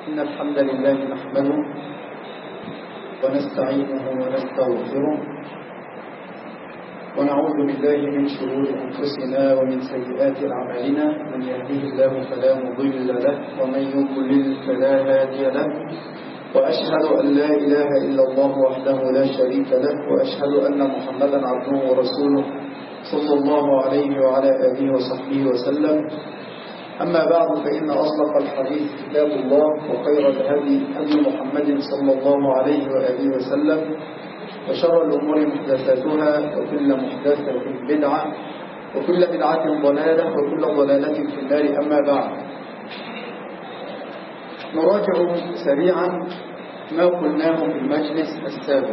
إن الحمد لله نحمده ونستعينه ونستغفره ونعوذ بالله من شرور أنفسنا ومن سيئات أعمالنا من يهديه الله فلا مضل له ومن يضلل فلا هادي له وأشهد أن لا إله إلا الله وحده لا شريك له وأشهد أن محمدا عبده ورسوله صلى الله عليه وعلى آله وصحبه وسلم أما بعد فإن أصدق الحديث كتاب الله وخير الهدي هدي محمد صلى الله عليه وآله وسلم وشر الأمور محدثاتها وكل محدثة بدعة وكل بدعة ضلالة وكل ضلالة في النار أما بعد نراجع سريعا ما قلناه في المجلس السابق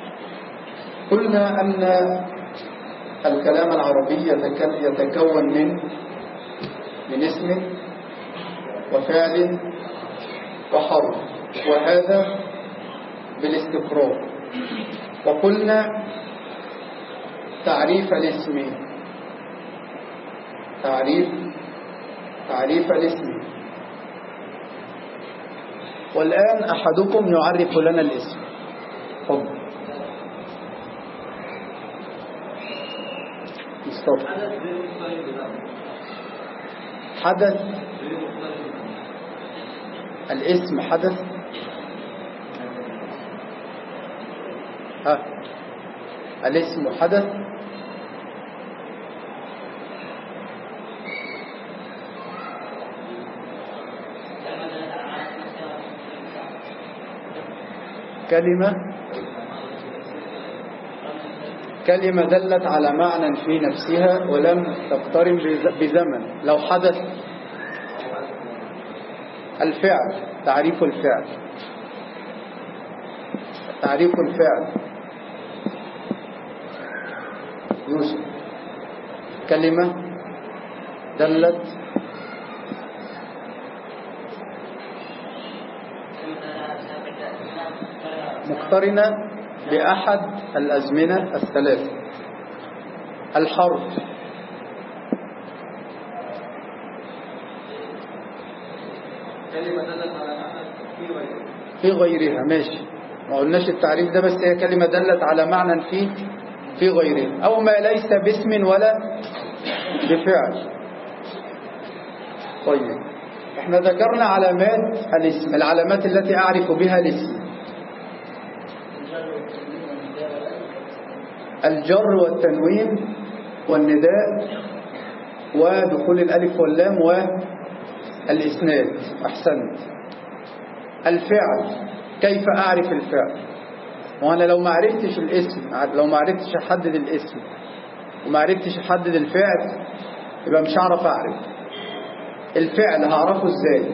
قلنا أن الكلام العربي يتكون من من اسم وفعل وحرف وهذا بالاستقرار وقلنا تعريف الاسم تعريف تعريف الاسم والآن أحدكم يعرف لنا الاسم تفضل مصطفى حدث الاسم حدث ها الاسم حدث كلمة كلمة دلت على معنى في نفسها ولم تقترن بزمن لو حدث الفعل تعريف الفعل تعريف الفعل يوسف كلمة دلت مقترنة بأحد الأزمنة الثلاثة الحرف كلمة دلت على معنى في غيره في غيرها ماشي ما قلناش التعريف ده بس هي كلمة دلت على معنى في في غيرها أو ما ليس باسم ولا بفعل طيب احنا ذكرنا علامات الاسم العلامات التي أعرف بها الاسم الجر والتنوين والنداء ودخول الألف واللام والإسناد أحسنت الفعل كيف أعرف الفعل وأنا لو ما عرفتش الاسم لو ما عرفتش أحدد الاسم وما عرفتش أحدد الفعل يبقى مش هعرف أعرف الفعل هعرفه إزاي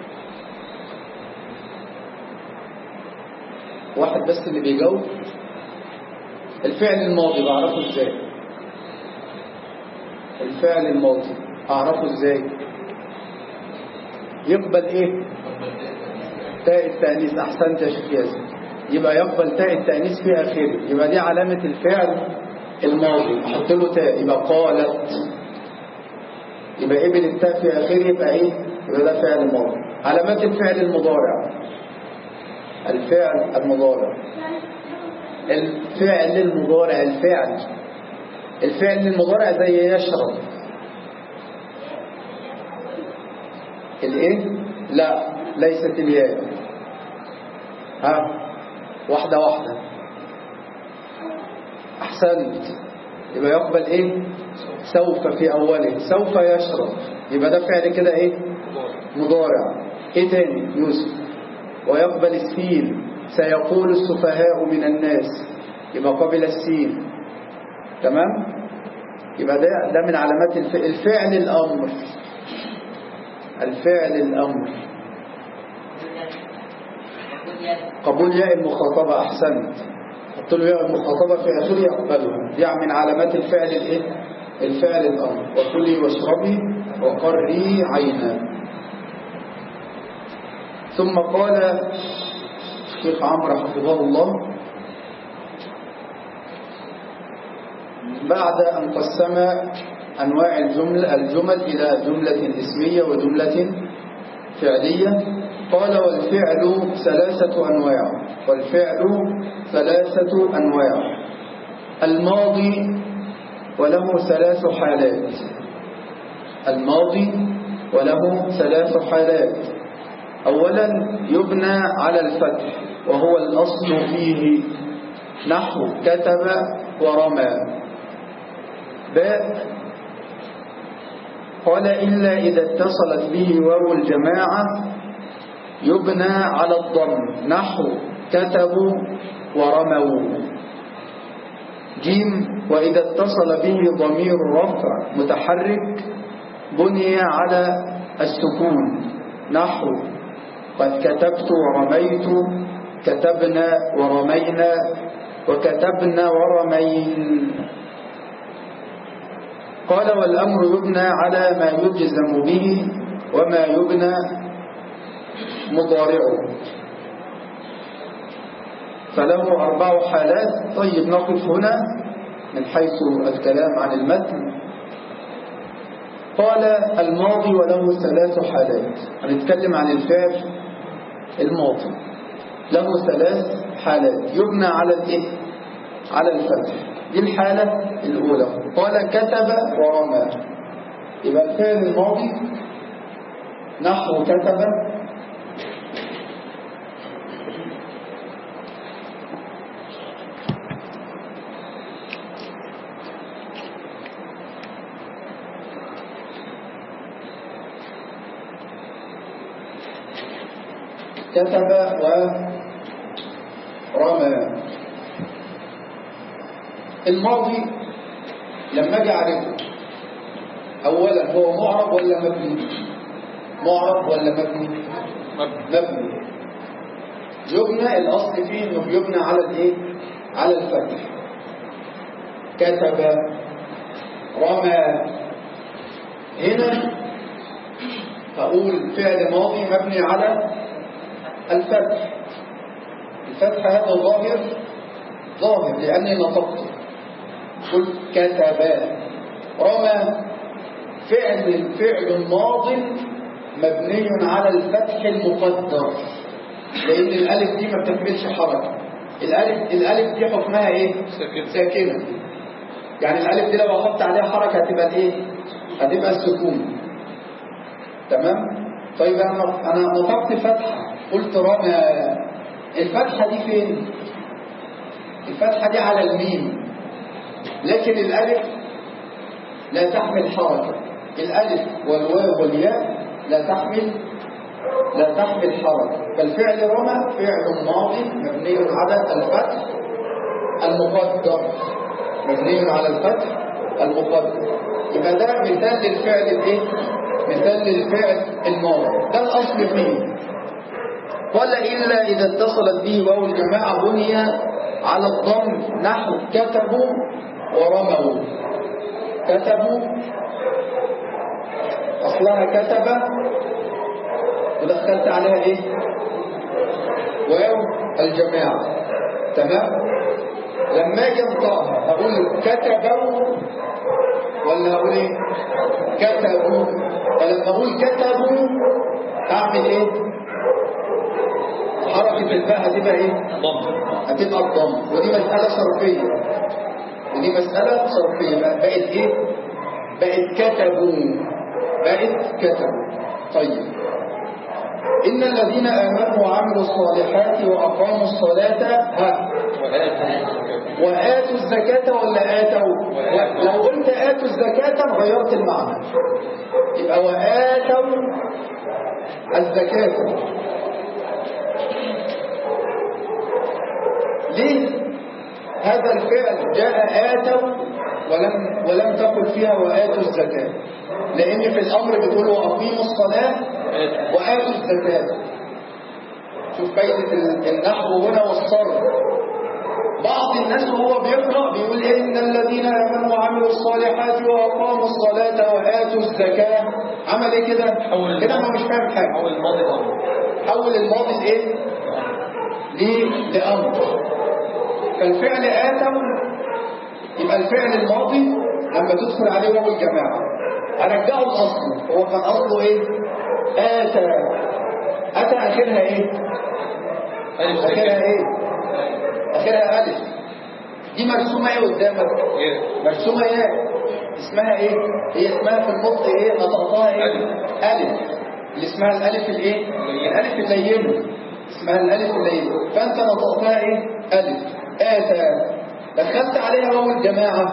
واحد بس اللي بيجاوب الفعل الماضي بعرفه ازاي الفعل الماضي اعرفه ازاي يقبل ايه تاء التأنيث احسنت يا شيخ ياسر يبقى يقبل تاء التأنيث في اخره يبقى دي علامة الفعل الماضي احط له تاء يبقى قالت يبقى قبل التاء في اخره يبقى ايه يبقى ده فعل ماضي علامات الفعل المضارع الفعل المضارع الفعل المضارع الفعل الفعل المضارع زي يشرب الايه لا ليست الياء ها واحدة واحدة احسنت يبقى يقبل ايه سوف في اوله سوف يشرب يبقى ده فعل كده ايه مضارع ايه تاني يوسف ويقبل السين سيقول السفهاء من الناس يبقى قبل السين تمام يبقى ده ده من علامات الفعل, الفعل الامر الفعل الامر قبول ياء المخاطبه احسنت حط له ياء المخاطبه في اخره يقبلها دي من علامات الفعل الايه الفعل الامر وكلي واشربي وقري عينا ثم قال الشيخ عمرو حفظه الله بعد أن قسم أنواع الجمل, الجمل إلى جملة اسمية وجملة فعلية قال والفعل ثلاثة أنواع والفعل ثلاثة أنواع الماضي وله ثلاث حالات الماضي وله ثلاث حالات أولا يبنى على الفتح وهو الأصل فيه نحو كتب ورمى باء قال إلا إذا اتصلت به واو الجماعة يبنى على الضم نحو كتبوا ورموا جيم وإذا اتصل به ضمير رفع متحرك بني على السكون نحو قد كتبت ورميت كتبنا ورمينا وكتبنا ورمين قال والأمر يبنى على ما يجزم به وما يبنى مضارعه فله أربع حالات طيب نقف هنا من حيث الكلام عن المتن قال الماضي وله ثلاث حالات هنتكلم عن الفعل الماضي له ثلاث حالات يبنى على الايه على الفتح دي الحالة الأولى قال كتب ورمى يبقى الفعل الماضي نحو كتب كتب ورمى الماضي لما اجي اعرفه اولا هو معرب ولا مبني معرب ولا مبني مبني يبنى الاصل فيه انه يبنى على الايه على الفتح كتب رمى هنا هقول فعل ماضي مبني على الفتح الفتح هذا ظاهر ظاهر لأني نطقت قلت كتبا رمى فعل فعل ماض مبني على الفتح المقدر لأن الألف دي ما بتكملش حركة الألف الألف دي حكمها إيه؟ ساكنة يعني الألف دي لو أحط عليها حركة هتبقى إيه؟ هتبقى السكون تمام؟ طيب أنا أنا نطقت فتحة قلت رمى الفتحة دي فين؟ الفتحة دي على الميم لكن الألف لا تحمل حركة الألف والواو والياء لا تحمل لا تحمل حركة فالفعل رمى فعل ماضي مبني على الفتح المقدر مبني على الفتح المقدر يبقى ده مثال للفعل الايه؟ مثال للفعل الماضي ده الأصل فيه قال إلا إذا اتصلت به واو الجماعة بني على الضم نحو كتبوا ورموا كتبوا أصلها كتب ودخلت عليها إيه واو الجماعة تمام لما اجي انطقها هقول كتبوا ولا هقول ايه كتبوا فلما اقول كتبوا اعمل ايه حركة الباء هتبقى ايه ضم هتبقى الضم ودي مسألة صرفية ودي مسألة صرفية بقى- بقت ايه بقت كتبوا بقت كتبوا طيب إن الذين آمنوا وعملوا الصالحات وأقاموا الصلاة ها وآتوا الزكاة ولا آتوا وآتوا. لو قلت آتوا الزكاة غيرت المعنى يبقى وآتوا الزكاة ليه هذا الفعل جاء آتوا ولم ولم تقل فيها وآتوا الزكاة لأن في الأمر بتقول وأقيموا الصلاة وآتوا الزكاة شوف فايدة ال- النحو هنا والصرف بعض الناس وهو بيقرأ بيقول إن الذين آمنوا وعملوا الصالحات وأقاموا الصلاة وآتوا الزكاة عمل إيه كده؟ حول كده أنا مش فاهم حاجة حول الماضي ضم حول الماضي لإيه؟ ليه؟ لأمر فالفعل آتوا يبقى الفعل الماضي لما تدخل عليه واو الجماعة هرجعه الأصل هو كان أصله إيه؟ آتى أتى آخرها إيه؟ ألف آخرها ساكن إيه؟ آخرها ألف دي مرسومة إيه قدامك؟ إيه؟ مرسومة إيه؟ اسمها إيه؟ هي اسمها في النطق إيه؟ نطقتها إيه؟ ألف. ألف اللي اسمها الألف الإيه؟ الألف اللينة اسمها الألف اللينة فأنت نطقتها إيه؟ ألف آتى دخلت عليها واو الجماعة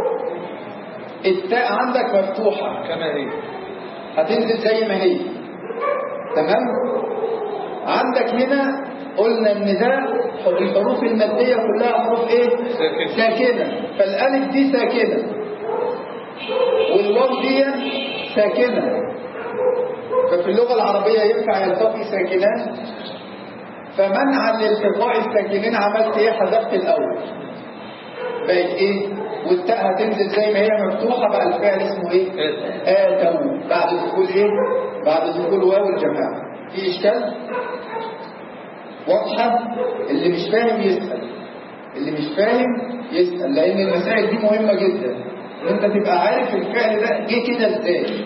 التاء عندك مفتوحة كما هي هتنزل زي ما هي تمام عندك هنا قلنا ان ده الحروف المادية كلها حروف ايه ساكن ساكنة فالالف دي ساكنة والواو دي ساكنة ففي اللغة العربية ينفع يلتقي ساكنان فمنعا لالتقاء الساكنين عملت ايه حذفت الاول بقت ايه والتاء هتنزل زي ما هي مفتوحة بقى الفعل اسمه ايه آتوا. آتوا بعد دخول ايه بعد دخول واو الجماعة في اشكال واضحة اللي مش فاهم يسأل اللي مش فاهم يسأل لان المسائل دي مهمة جدا ان انت تبقى عارف الفعل ده جه كده ازاي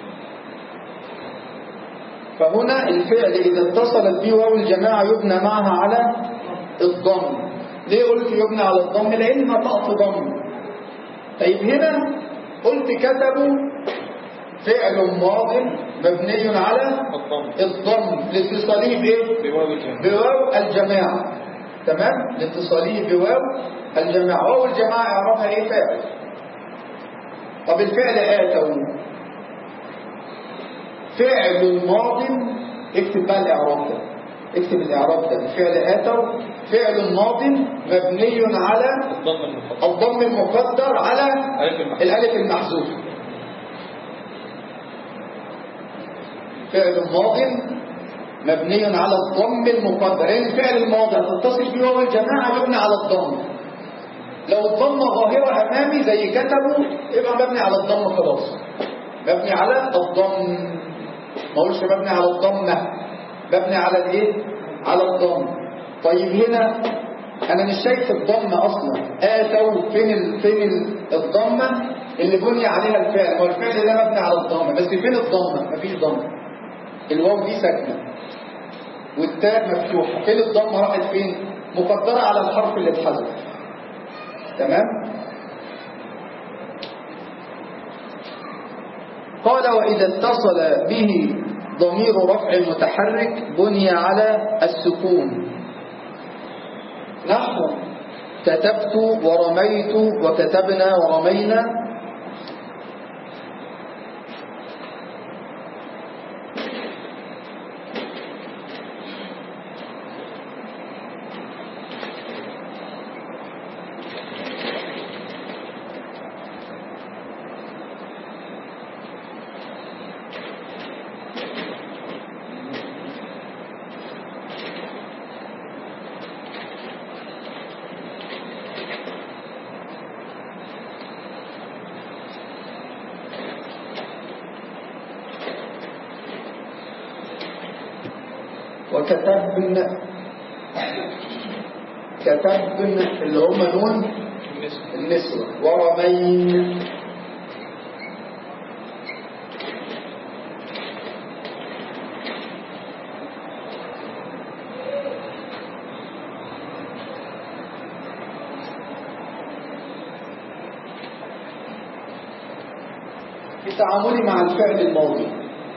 فهنا الفعل اذا اتصلت به واو الجماعة يبنى معها على الضم ليه قلت يبنى على الضم لان نطقت ضم طيب هنا قلت كتبوا فعل ماض مبني على الضم الضم لاتصاله بايه بواو الجمع بواو الجماعة تمام لاتصاله بواو الجماعة واو الجماعة اعرفها ايه فعل طب الفعل آتوا فعل ماض اكتب بقى الإعراب ده اكتب الإعراب ده الفعل آتوا فعل ماض مبني على الضم المفضل الضم المقدر على ألف المحذوف الألف المحذوف فعل ماض مبني على الضم المقدر يعني الفعل الماضي هتتصل به هو الجماعة يبنى على الضم لو الضمة ظاهرة أمامي زي كتبوا يبقى مبني على الضم خلاص مبني على الضم ما اقولش مبني على الضمة مبني على الايه على الضم طيب هنا انا مش شايف الضمة اصلا اتوا فين ال... فين ال... الضمة اللي بني عليها الفعل هو الفعل ده مبني على الضمة بس فين الضمة مفيش ضمة الواو دي ساكنة والتاء مفتوحة فين الضمة راحت فين مقدرة على الحرف اللي اتحذف تمام قال وإذا اتصل به ضمير رفع متحرك بني على السكون نحو كتبت ورميت وكتبنا ورمينا وكتبن كتبن اللي هم نون بالنسبة النسوة ورمين في تعاملي مع الفعل الماضي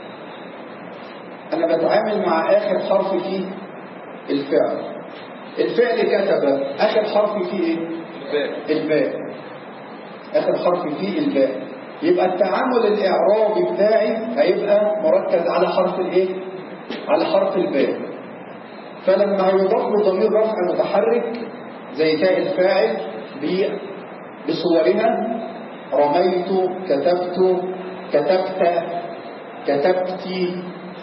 أنا بتعامل مع آخر حرف فيه الفعل الفعل كتب آخر حرف فيه إيه؟ الباء الباء آخر حرف فيه الباء يبقى التعامل الإعرابي بتاعي هيبقى مركز على حرف الإيه؟ على حرف الباء فلما يضاف له ضمير رفع متحرك زي تاء الفاعل ب- بصورها رميت كتبت كتبت كتبتي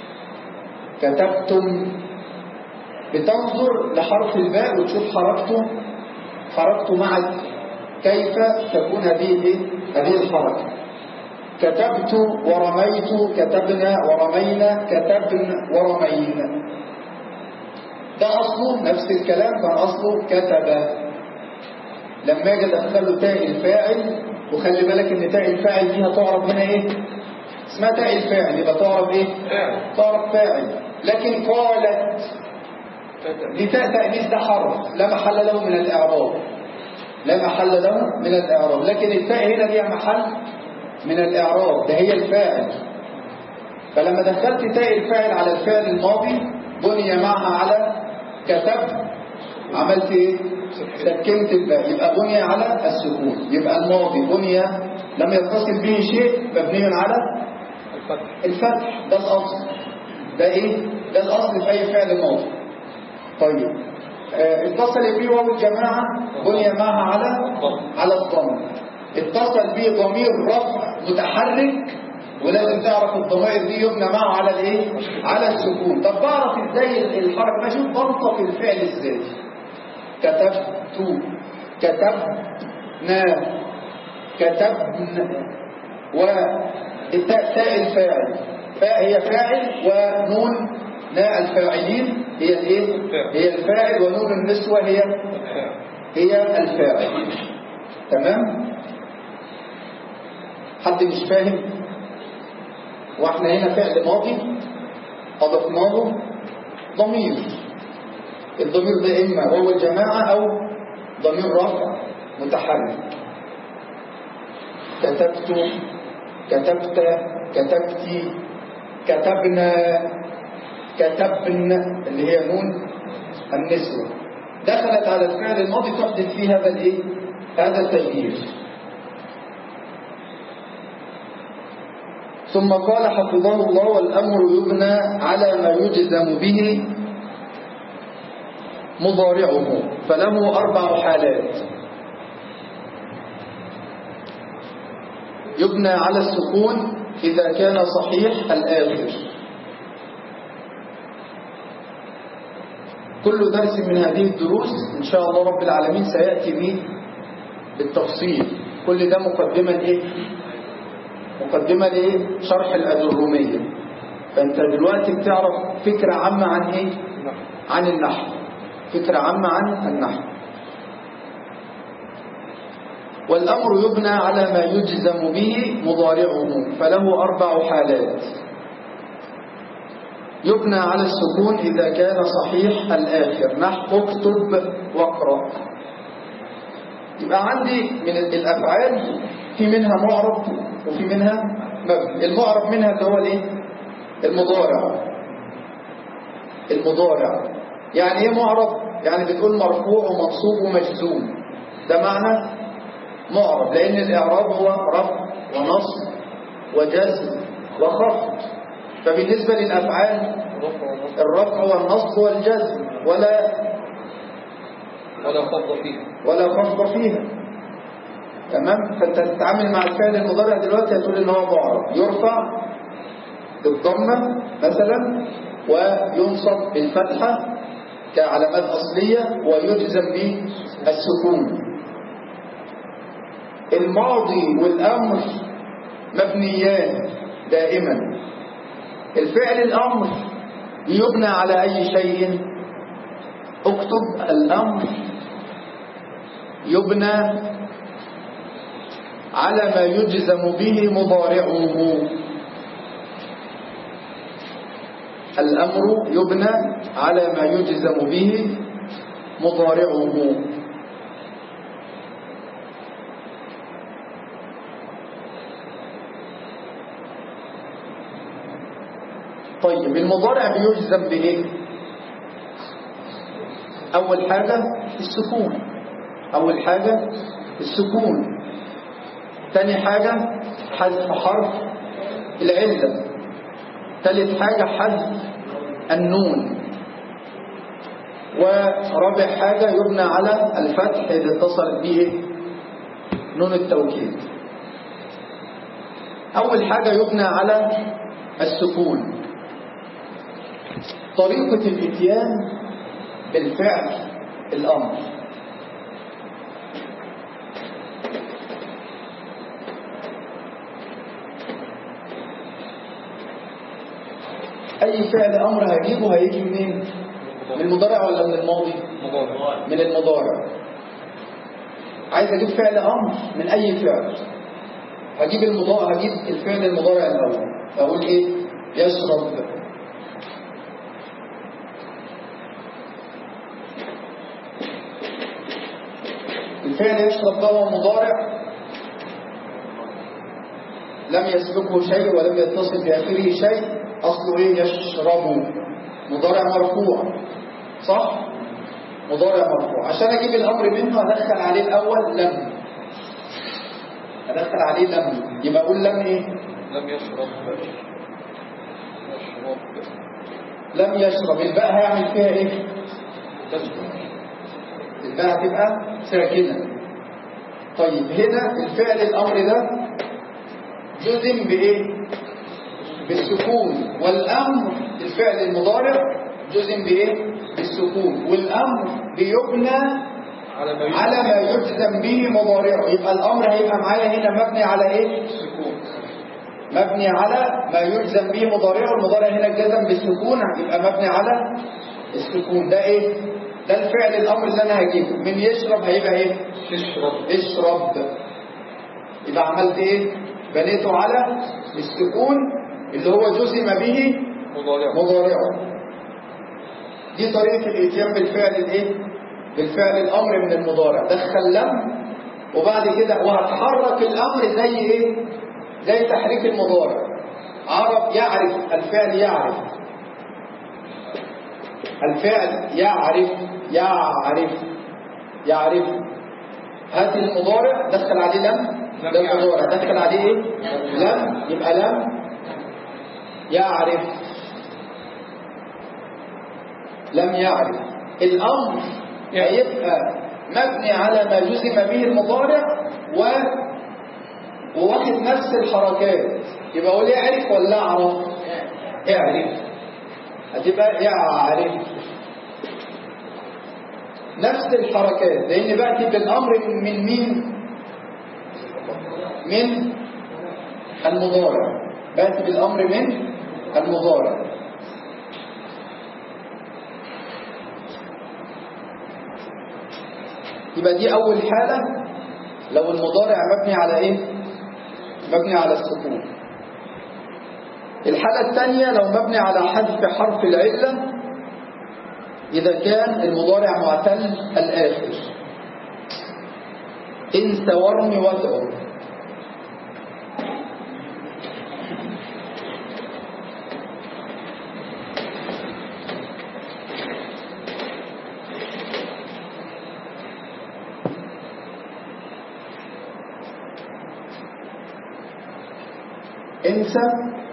كتبتم بتنظر لحرف الباء وتشوف حركته حركته معك كيف تكون هذه الايه؟ هذه الحركة كتبت ورميت كتبنا ورمينا كتبن ورمينا ده أصله نفس الكلام كان أصله كتب لما اجي ادخله تاء الفاعل وخلي بالك ان تاء الفاعل دي هتعرف هنا ايه اسمها تاء الفاعل يبقى تعرف ايه فاعل تعرف فاعل لكن قالت لتاء تأنيث ده حرف لا محل له من الإعراب لا محل له من الإعراب لكن التاء هنا ليها محل من الإعراب ده هي الفاعل فلما دخلت تاء الفاعل على الفعل الماضي بني معها على كتب عملت ايه سكنت الباء يبقى بني على السكون يبقى الماضي بني لم يتصل به شيء مبني على الفتح الفتح ده الاصل ده ايه ده الاصل في اي فعل ماضي طيب آه، اتصل به واو الجماعه بني معها على على الضم اتصل به ضمير رفع متحرك ولازم تعرف الضمائر دي يبنى معه على الايه على السكون طب بعرف ازاي الحركه بشوف بنطق الفعل ازاي كتبت كتبنا كتبنا والتاء تاء الفاعل فاء هي فاعل ونون ناء الفاعلين هي الايه هي الفاعل ونون النسوه هي هي الفاعل تمام حد مش فاهم واحنا هنا فعل ماضي اضفنا له ضمير الضمير ده اما هو الجماعه او ضمير رفع متحرك كتبت كتبت كتبتي كتبنا كتبن اللي هي نون النسوة دخلت على الفعل الماضي تحدث فيه هذا الايه هذا التغيير ثم قال حفظه الله والامر يبنى على ما يجزم به مضارعه فله اربع حالات يبنى على السكون إذا كان صحيح الآخر كل درس من هذه الدروس إن شاء الله رب العالمين سيأتي به بالتفصيل كل ده مقدمة لإيه؟ مقدمة لإيه؟ شرح الأجرومية فأنت دلوقتي بتعرف فكرة عامة عن إيه؟ عن النحو فكرة عامة عن النحو والأمر يبنى على ما يجزم به مضارعه فله أربع حالات يبنى على السكون إذا كان صحيح الآخر نحو اكتب واقرأ يبقى عندي من الأفعال في منها معرب وفي منها مبني المعرب منها اللي هو الايه المضارع المضارع يعني ايه معرب يعني بتقول مرفوع ومنصوب ومجزوم ده معنى معرب لأن الإعراب هو رفع ونصب وجزم وخفض فبالنسبة للأفعال الرفع والنصب والجزم ولا ولا خفض فيه ولا خفض فيها تمام فانت تتعامل مع الفعل المضارع دلوقتي هتقول ان هو معرب يرفع بالضمه مثلا وينصب بالفتحه كعلامات اصليه ويجزم بالسكون الماضي والامر مبنيان دائما الفعل الامر يبنى على اي شيء اكتب الامر يبنى على ما يجزم به مضارعه الأمر يبنى على ما يجزم به مضارعه طيب المضارع بيجزم بإيه؟ أول حاجة السكون أول حاجة السكون تاني حاجة حذف حرف العلة تالت حاجة حذف النون ورابع حاجة يبنى على الفتح إذا اتصل به نون التوكيد أول حاجة يبنى على السكون طريقة الإتيان بالفعل الأمر أي فعل أمر هجيبه هيجي منين؟ من المضارع ولا من الماضي؟ مضارع من المضارع عايز أجيب فعل أمر من أي فعل هجيب المضارع هجيب الفعل المضارع الأول أقول إيه؟ يشرب الفعل يشرب ده هو مضارع لم يسبقه شيء ولم يتصل بآخره شيء أصله إيه يشرب مضارع مرفوع صح؟ مضارع مرفوع عشان أجيب الأمر منه أدخل عليه الأول لم أدخل عليه لم يبقى أقول لم إيه؟ لم يشرب يشرب لم يشرب الباء هيعمل فيها إيه؟ تشرب الباء هتبقى ساكنة طيب هنا الفعل الأمر ده جزم بإيه؟ بالسكون والأمر الفعل المضارع جزم بإيه؟ بالسكون والأمر بيبنى على ما يشرب على ما يجزم به مضارعه يبقى الأمر هيبقى معايا هنا مبني على إيه؟ السكون مبني على ما يجزم به مضارعه المضارع هنا جزم بالسكون يبقى مبني على السكون ده ايه ده الفعل الامر اللي انا هجيبه من يشرب هيبقى ايه تشرب اشرب يبقى عملت ايه بنيته على السكون اللي هو جزم به مضارع مضارعه دي طريقة الاتيان بالفعل الايه بالفعل الامر من المضارع دخل لم وبعد كده وهتحرك الامر زي ايه زي تحريك المضارع عرف يعرف الفعل يعرف الفعل يعرف يعرف يعرف هات المضارع دخل عليه لم لم ده يعرف. المضارع دخل عليه ايه لم يبقى لم يعرف لم يعرف الأمر هيبقى مبني على ما جزم به المضارع و وواخد نفس الحركات يبقى اقول يعرف ولا اعرف يعرف هتبقى يعرف نفس الحركات لان باتي بالامر من مين من المضارع باتي بالامر من المضارع يبقى دي اول حاله لو المضارع مبني على ايه مبني على السكون الحالة الثانية لو مبني على حذف حرف العلة إذا كان المضارع معتل الآخر انت ورمي وتعر انسى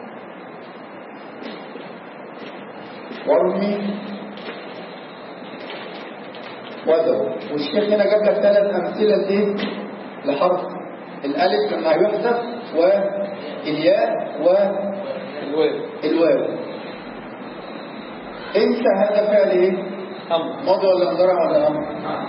وارمي وادعو والشيخ هنا جاب لك ثلاث امثله لايه لحرف الالف لما يحذف والياء الواو والواو انسى هذا فعل ايه أمر ماضي ولا مضارع ولا امر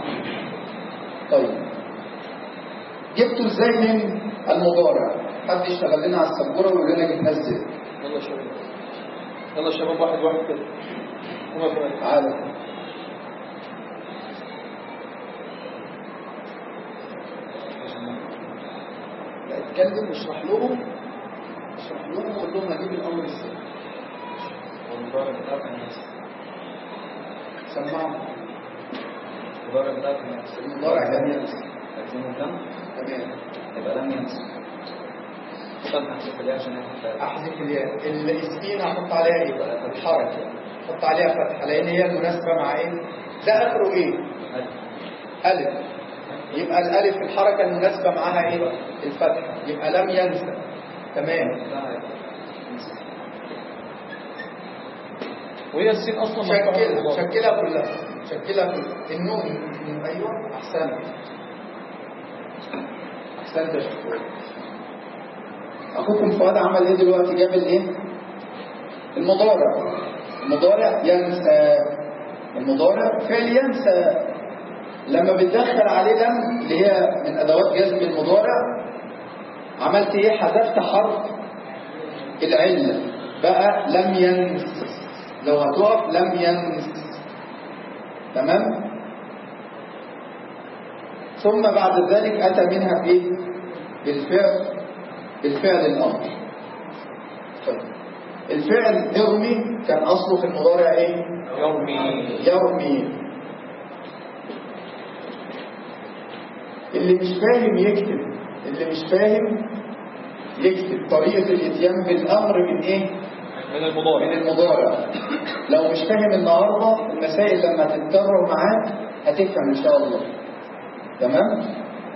طيب جبته ازاي من المضارع حد يشتغل لنا على السبوره ويقول لنا جبناه ازاي يلا شباب يلا شباب واحد واحد كده هما فعلا تعالى لا اتكلم واشرح لهم اشرح لهم وقول لهم هجيب الامر ازاي والمضارب بتاعك الناس سمعهم المضارب بتاعك الناس المضارع كان ينسى لازم كم تمام يبقى لم ينسى استنى احسب ليه عشان احنا احذف الياء الاسمين هحط عليها ايه بقى الحركه حط عليها فتحه لان هي المناسبه مع ايه ده اخره ايه الف يبقى الالف الحركه المناسبه معاها ايه الفتحه يبقى لم ينسى تمام وهي السين أصلا مفتوحة شكلها بالمضارع. شكلها كلها شكلها كلها النون النون- ايوه احسنت احسنت يا شكور اخوكم فؤاد عمل ايه دلوقتي جاب الايه المضارع المضارع ينسى المضارع فعل ينسى لما بتدخل عليه لم اللي هي من ادوات جزم المضارع عملت ايه حذفت حرف العله بقى لم ينس لو هتقف لم ينس تمام ثم بعد ذلك اتى منها بايه بالفعل بالفعل الامر طيب. الفعل ارمي كان اصله في المضارع ايه يرمي يرمي اللي مش فاهم يكتب اللي مش فاهم يكتب طريقة الاتيان بالأمر من إيه؟ من من المضارع المضارع لو مش فاهم النهاردة المسائل لما تتكرر معاك هتفهم إن شاء الله تمام؟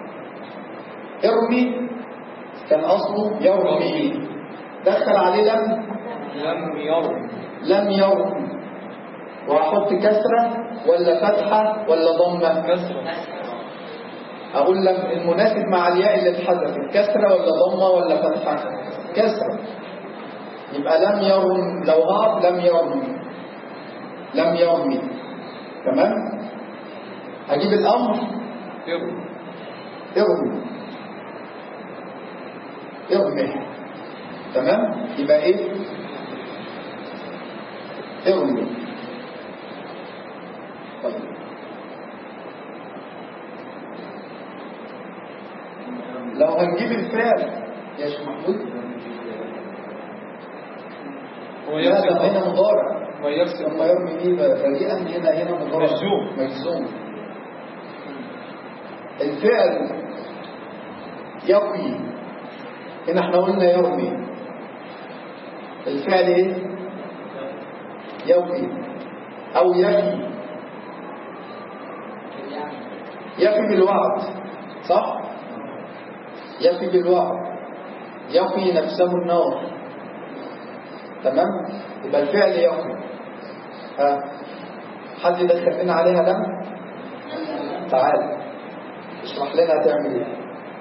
ارمي كان أصله يرمي دخل عليه لم لم يرم لم يرم وأحط كسرة ولا فتحة ولا ضمة كسرة أقول لم المناسب مع الياء اللي اتحذفت كسرة ولا ضمة ولا فتحة كسرة يبقى لم يرم لو هقف لم يرمي لم يرمي تمام هجيب الأمر يرم ارمي ارمي تمام يبقى ايه ارمي طيب لو هنجيب الفعل يا شيخ محمود هو لا ده هنا يرسم مضارع هو يرسم لما يرمي دي فريقا هنا هنا مضارع مجزوم. مجزوم الفعل يقي هنا احنا قلنا يرمي الفعل ايه يقي او يفي يفي بالوعد صح يفي بالوعد يقي نفسه النار تمام يبقى الفعل يقي ها حد يدخل لنا عليها لم تعال اشرح لنا هتعمل ايه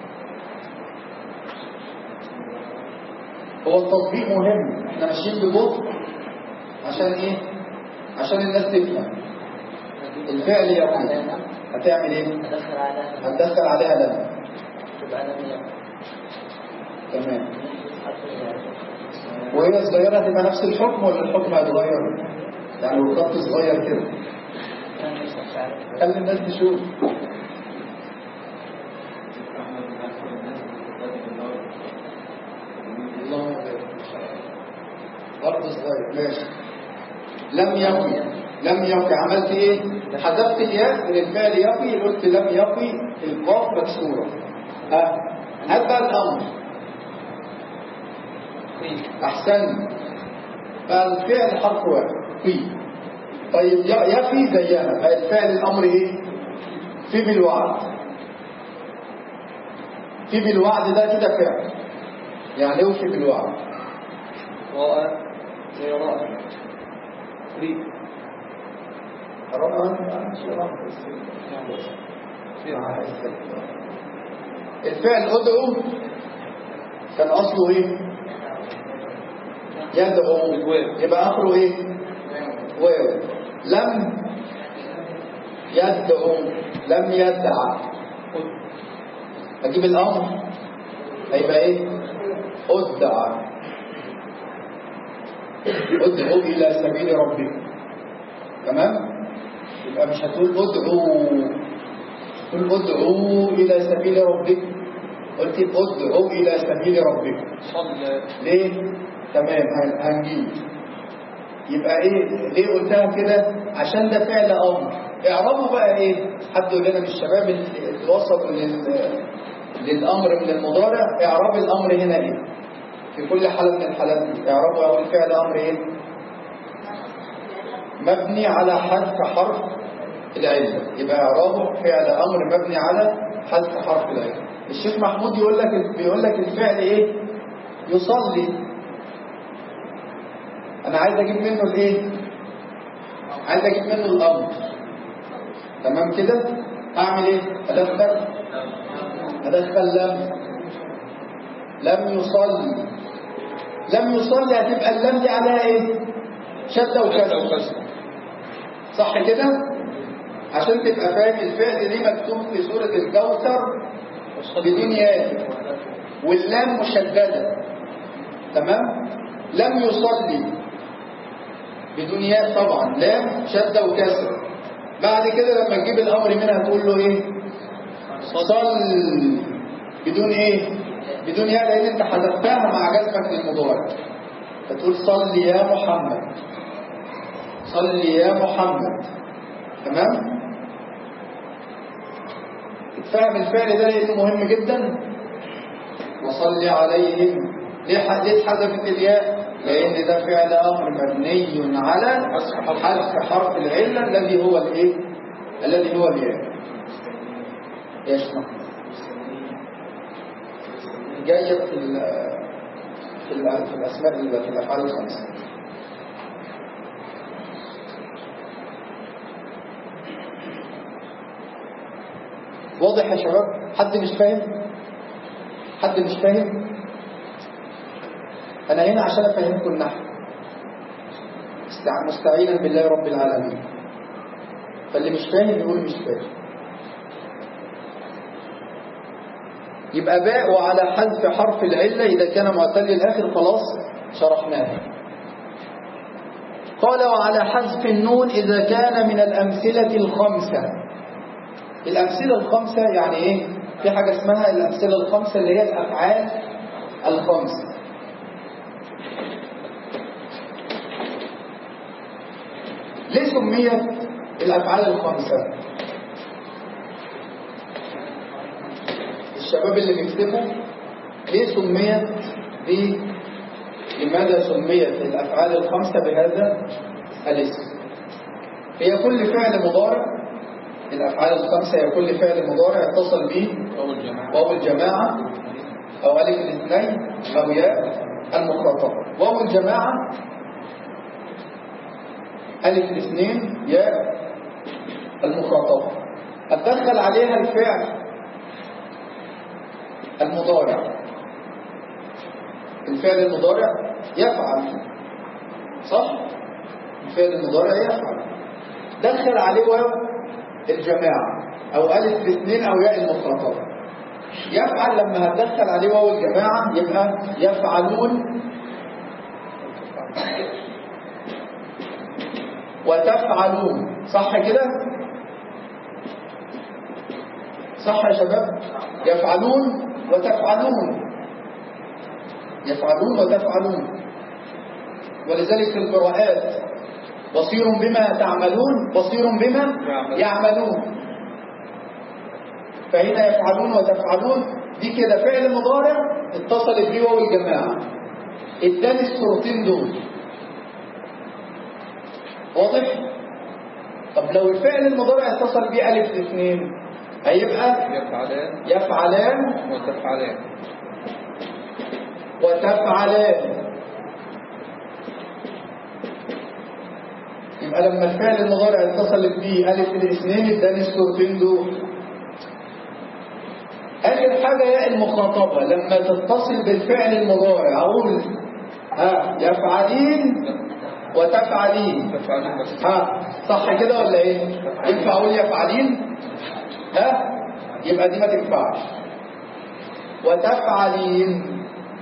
هو التطبيق مهم احنا ماشيين ببطء عشان ايه عشان الناس تفهم الفعل يقي هتعمل ايه أدخل على هتدخل عليها لم تبقى لم يكن تمام حرف الياء. وهي صغيرة هتبقى نفس الحكم ولا الحكم هيتغير يعني لو خط صغير كده كان يوسف عارف. خلي الناس تشوف اللهم بارك برضه صغير ماشي لم يقي لم يقي عملت ايه حذفت الياء من الفعل يقي قلت لم يقي القاف مكسوره ها هات بقى الامر احسن بقى الفعل حرف واحد في طيب ي- يقي زيها بقى الفعل الامر ايه في بالوعد في بالوعد ده كده فعل يعني اوفي بالوعد راء زي راء ري الفعل ادعو كان اصله ايه يدعو بالواو. يبقى اخره ايه واو لم يدعو لم يدع اجيب الامر هيبقى ايه ادعى ادعو الى سبيل ربك تمام يبقى مش هتقول ادعو قل ادعو الى سبيل ربك قلت ادعو الى سبيل ربك صلى ليه تمام هن- هنجيب يبقى ايه ليه قلتها كده عشان ده فعل امر اعرفوا بقى ايه حد يقول لنا من الشباب اللي اللي وصلوا لل للامر من المضارع اعراب الامر هنا ايه في كل حاله من الحالات دي اعربوا اول فعل امر ايه مبني على حذف حرف العله يبقى اعرابه فعل امر مبني على حذف حرف العله الشيخ محمود يقول لك بيقول لك الفعل ايه يصلي انا عايز اجيب منه الايه عايز اجيب منه الامر تمام كده اعمل ايه ادخل ادخل لم لم يصلي لم يصلي هتبقى اللام دي عليها ايه شده أو وكسر كسر صح كده عشان تبقى فاهم الفعل ليه مكتوب في سوره الكوثر بدون ياء واللام مشدده تمام لم يصلي بدون ياء طبعا لام شده وكسر بعد كده لما تجيب الامر منها تقول له ايه صل بدون ايه بدون ياء لان انت حذفتها مع جزمك للمضارع فتقول صل يا محمد صل يا محمد تمام فاهم الفعل ده لانه مهم جدا وصل عليهم ليه ح- ليه اتحذفت الياء لان ده فعل امر مبني على حذف حرف العله الذي هو الايه الذي هو الياء ايش جايه في ال- في ال- في الاسماء ال- في الافعال الخمسه واضح يا شباب حد مش فاهم حد مش فاهم انا هنا عشان افهمكم النحو استع- مستعينا بالله رب العالمين فاللي مش فاهم يقول مش فاهم يبقى باء وعلى حذف حرف العلة إذا كان معتل الآخر خلاص شرحناها قال وعلى حذف النون إذا كان من الأمثلة الخمسة الأمثلة الخمسة يعني إيه؟ في حاجة اسمها الأمثلة الخمسة اللي هي الأفعال الخمسة ليه سميت الأفعال الخمسة؟ الشباب اللي بيكتبوا ليه سميت ب لماذا سميت الأفعال الخمسة بهذا الاسم؟ هي كل فعل مضارع الأفعال الخمسة هي كل فعل مضارع اتصل به أول جماعة واو الجماعة أو ألف الاثنين أو ياء المخاطبة واو الجماعة ألف الاثنين ياء المخاطبة أتدخل عليها الفعل المضارع الفعل المضارع يفعل صح؟ الفعل المضارع يفعل دخل عليه واو الجماعة أو ألف الاثنين أو ياء المخاطبة يفعل لما هتدخل عليه واو الجماعة يبقى يفعلون وتفعلون صح كده؟ صح يا شباب؟ يفعلون وتفعلون يفعلون وتفعلون ولذلك في القراءات بصير بما تعملون بصير بما يعملون فهنا يفعلون وتفعلون دي كده فعل مضارع اتصلت بيه واو الجماعة اداني الصورتين دول واضح؟ طب لو الفعل المضارع اتصل بيه ألف الاثنين هيبقى يفعلان يفعلان وتفعلان وتفعلان يبقى لما الفعل المضارع اتصلت به ألف الاثنين اداني الصورتين دول آخر حاجة ياء المخاطبة لما تتصل بالفعل المضارع أقول ها يفعلين وتفعلين تفعلان بس ها صح كده ولا ايه ينفع اقول يفعلين ها يبقى دي ما تنفعش وتفعلين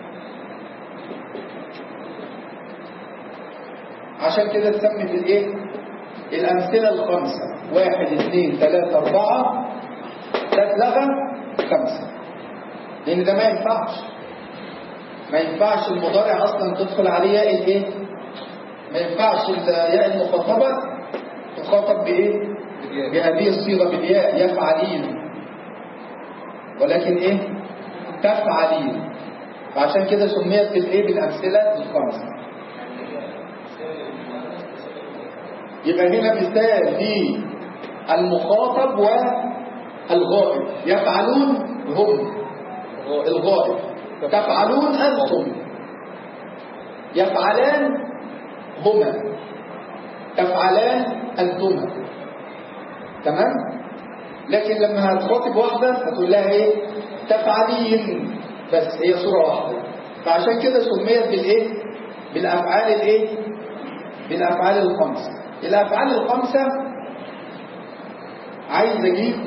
عشان كده تسمي في الايه الامثله الخمسه واحد اثنين ثلاثه اربعه تتلغى خمسه لان ده ما ينفعش ما ينفعش المضارع اصلا تدخل عليه ياء الايه ما ينفعش الياء المخاطبه تخاطب بايه بالياء. بهذه الصيغه بالياء يفعلين ولكن ايه تفعلين فعشان كده سميت بالايه بالامثله الخمسه يبقى هنا مثال للمخاطب والغائب يفعلون هم الغائب تفعلون أنتم يفعلان هما تفعلان أنتما تمام لكن لما هتخاطب واحدة هتقول لها ايه تفعلين بس هي صورة واحدة فعشان كده سميت بالايه بالأفعال الايه بالأفعال الخمسة الأفعال الخمسة عايز أجيب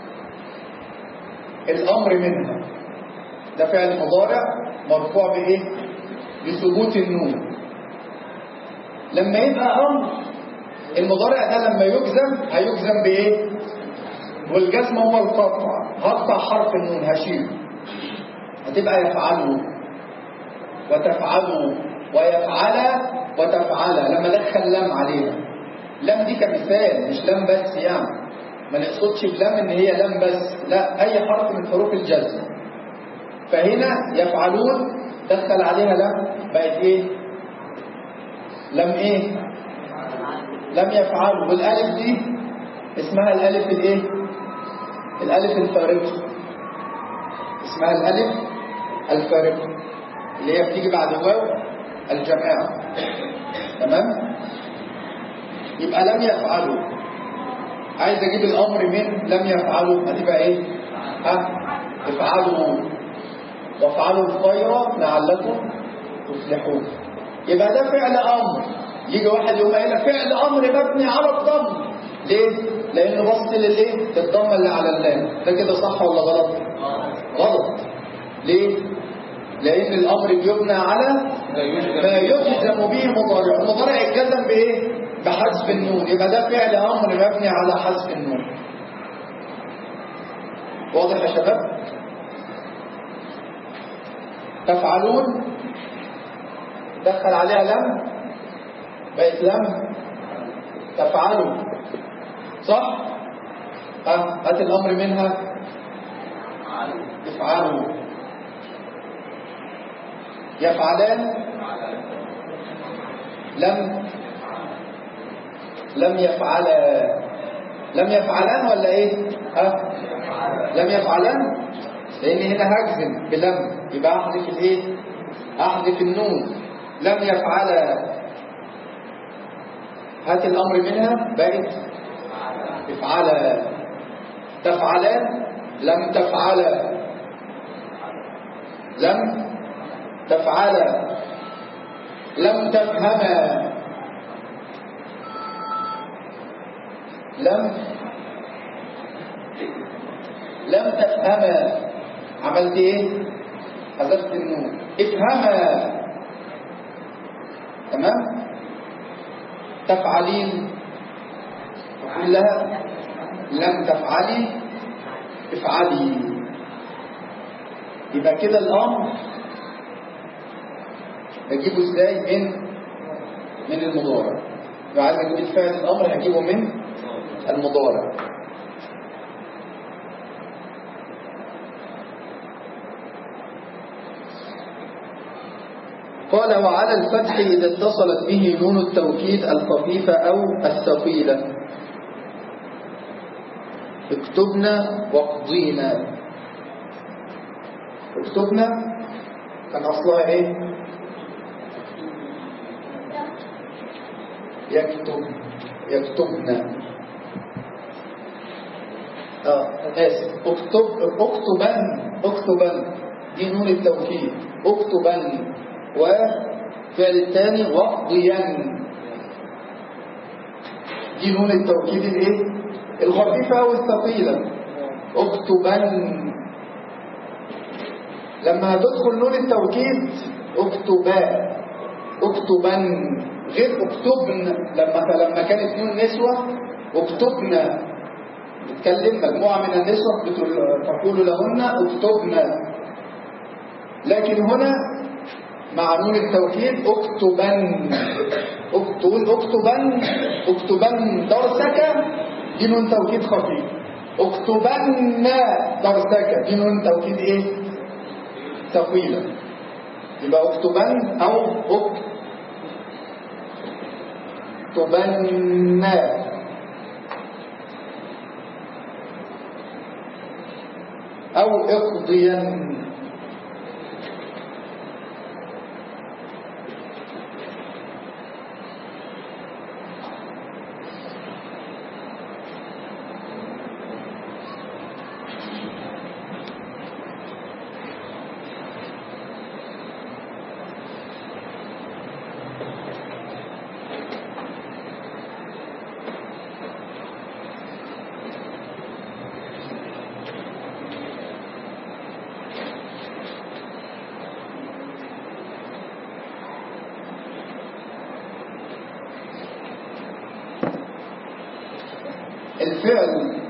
الأمر منها ده فعل مضارع مرفوع بإيه؟ بثبوت النون لما يبقى أمر المضارع ده لما يجزم هيجزم بإيه؟ والجزم هو القطع هقطع حرف النون هشيله هتبقى يفعله وتفعله ويفعل وتفعل لما دخل لام عليها لام دي كمثال مش لام بس يعني ما نقصدش بلم ان هي لم بس لا اي حرف من حروف الجزم فهنا يفعلون دخل عليها لم بقت ايه لم ايه لم يفعلوا والالف دي اسمها الالف الايه الالف الفارقه اسمها الالف الفارقه اللي هي بتيجي بعد واو الجماعه تمام يبقى لم يفعلوا عايز اجيب الامر من لم يفعلوا هتبقى ايه ها افعلوا وافعلوا الخير لعلكم تفلحون يبقى ده فعل امر يجي واحد يقول قايل فعل امر مبني على الضم ليه لانه بص للايه للضمه اللي على اللام ده كده صح ولا غلط غلط ليه لان الامر بيبنى على ما يجزم به مضارع المضارع يتجزم بايه بحذف النون يبقى ده فعل امر مبني على حذف النون واضح يا شباب تفعلون دخل عليها لم بقت لم تفعلوا صح ها هات الامر منها افعلوا يفعلان لم لم يفعلا لم يفعلان ولا ايه ها لم يفعلان لان هنا هجزم بلم يبقى احذف الايه احذف النون لم يفعلا هات الامر منها بقت افعلا تفعلان لم تفعلا لم تفعلا لم تفهما لم لم تفهما عملت ايه حذفت النون افهما تمام تفعلين تقول لها لم تفعلي افعلي يبقى كده الامر بجيبه ازاي من من المضارع لو عايز اجيب الفعل الامر هجيبه من المضارع قال وعلى الفتح إذا اتصلت به نون التوكيد الخفيفة أو الثقيلة اكتبنا واقضينا اكتبنا كان أصلها إيه؟ يكتب يكتبنا اه اسف اكتب اكتبن اكتبن دي نون التوكيد اكتبن وفعل الثاني وقضيا دي نون التوكيد الايه الخفيفه والثقيله اكتبن لما هتدخل نون التوكيد اكتبا اكتبن غير اكتبن لما لما كانت نون نسوه اكتبنا بتكلم مجموعه من النسوه تقول لهن اكتبنا لكن هنا مع نون التوكيد اكتبن تقول اكتبن اكتبن درسك دي نون توكيد خفيف اكتبن درسك دي نون توكيد ايه ثقيله يبقى اكتبن او اكتبن او اقضين الفعل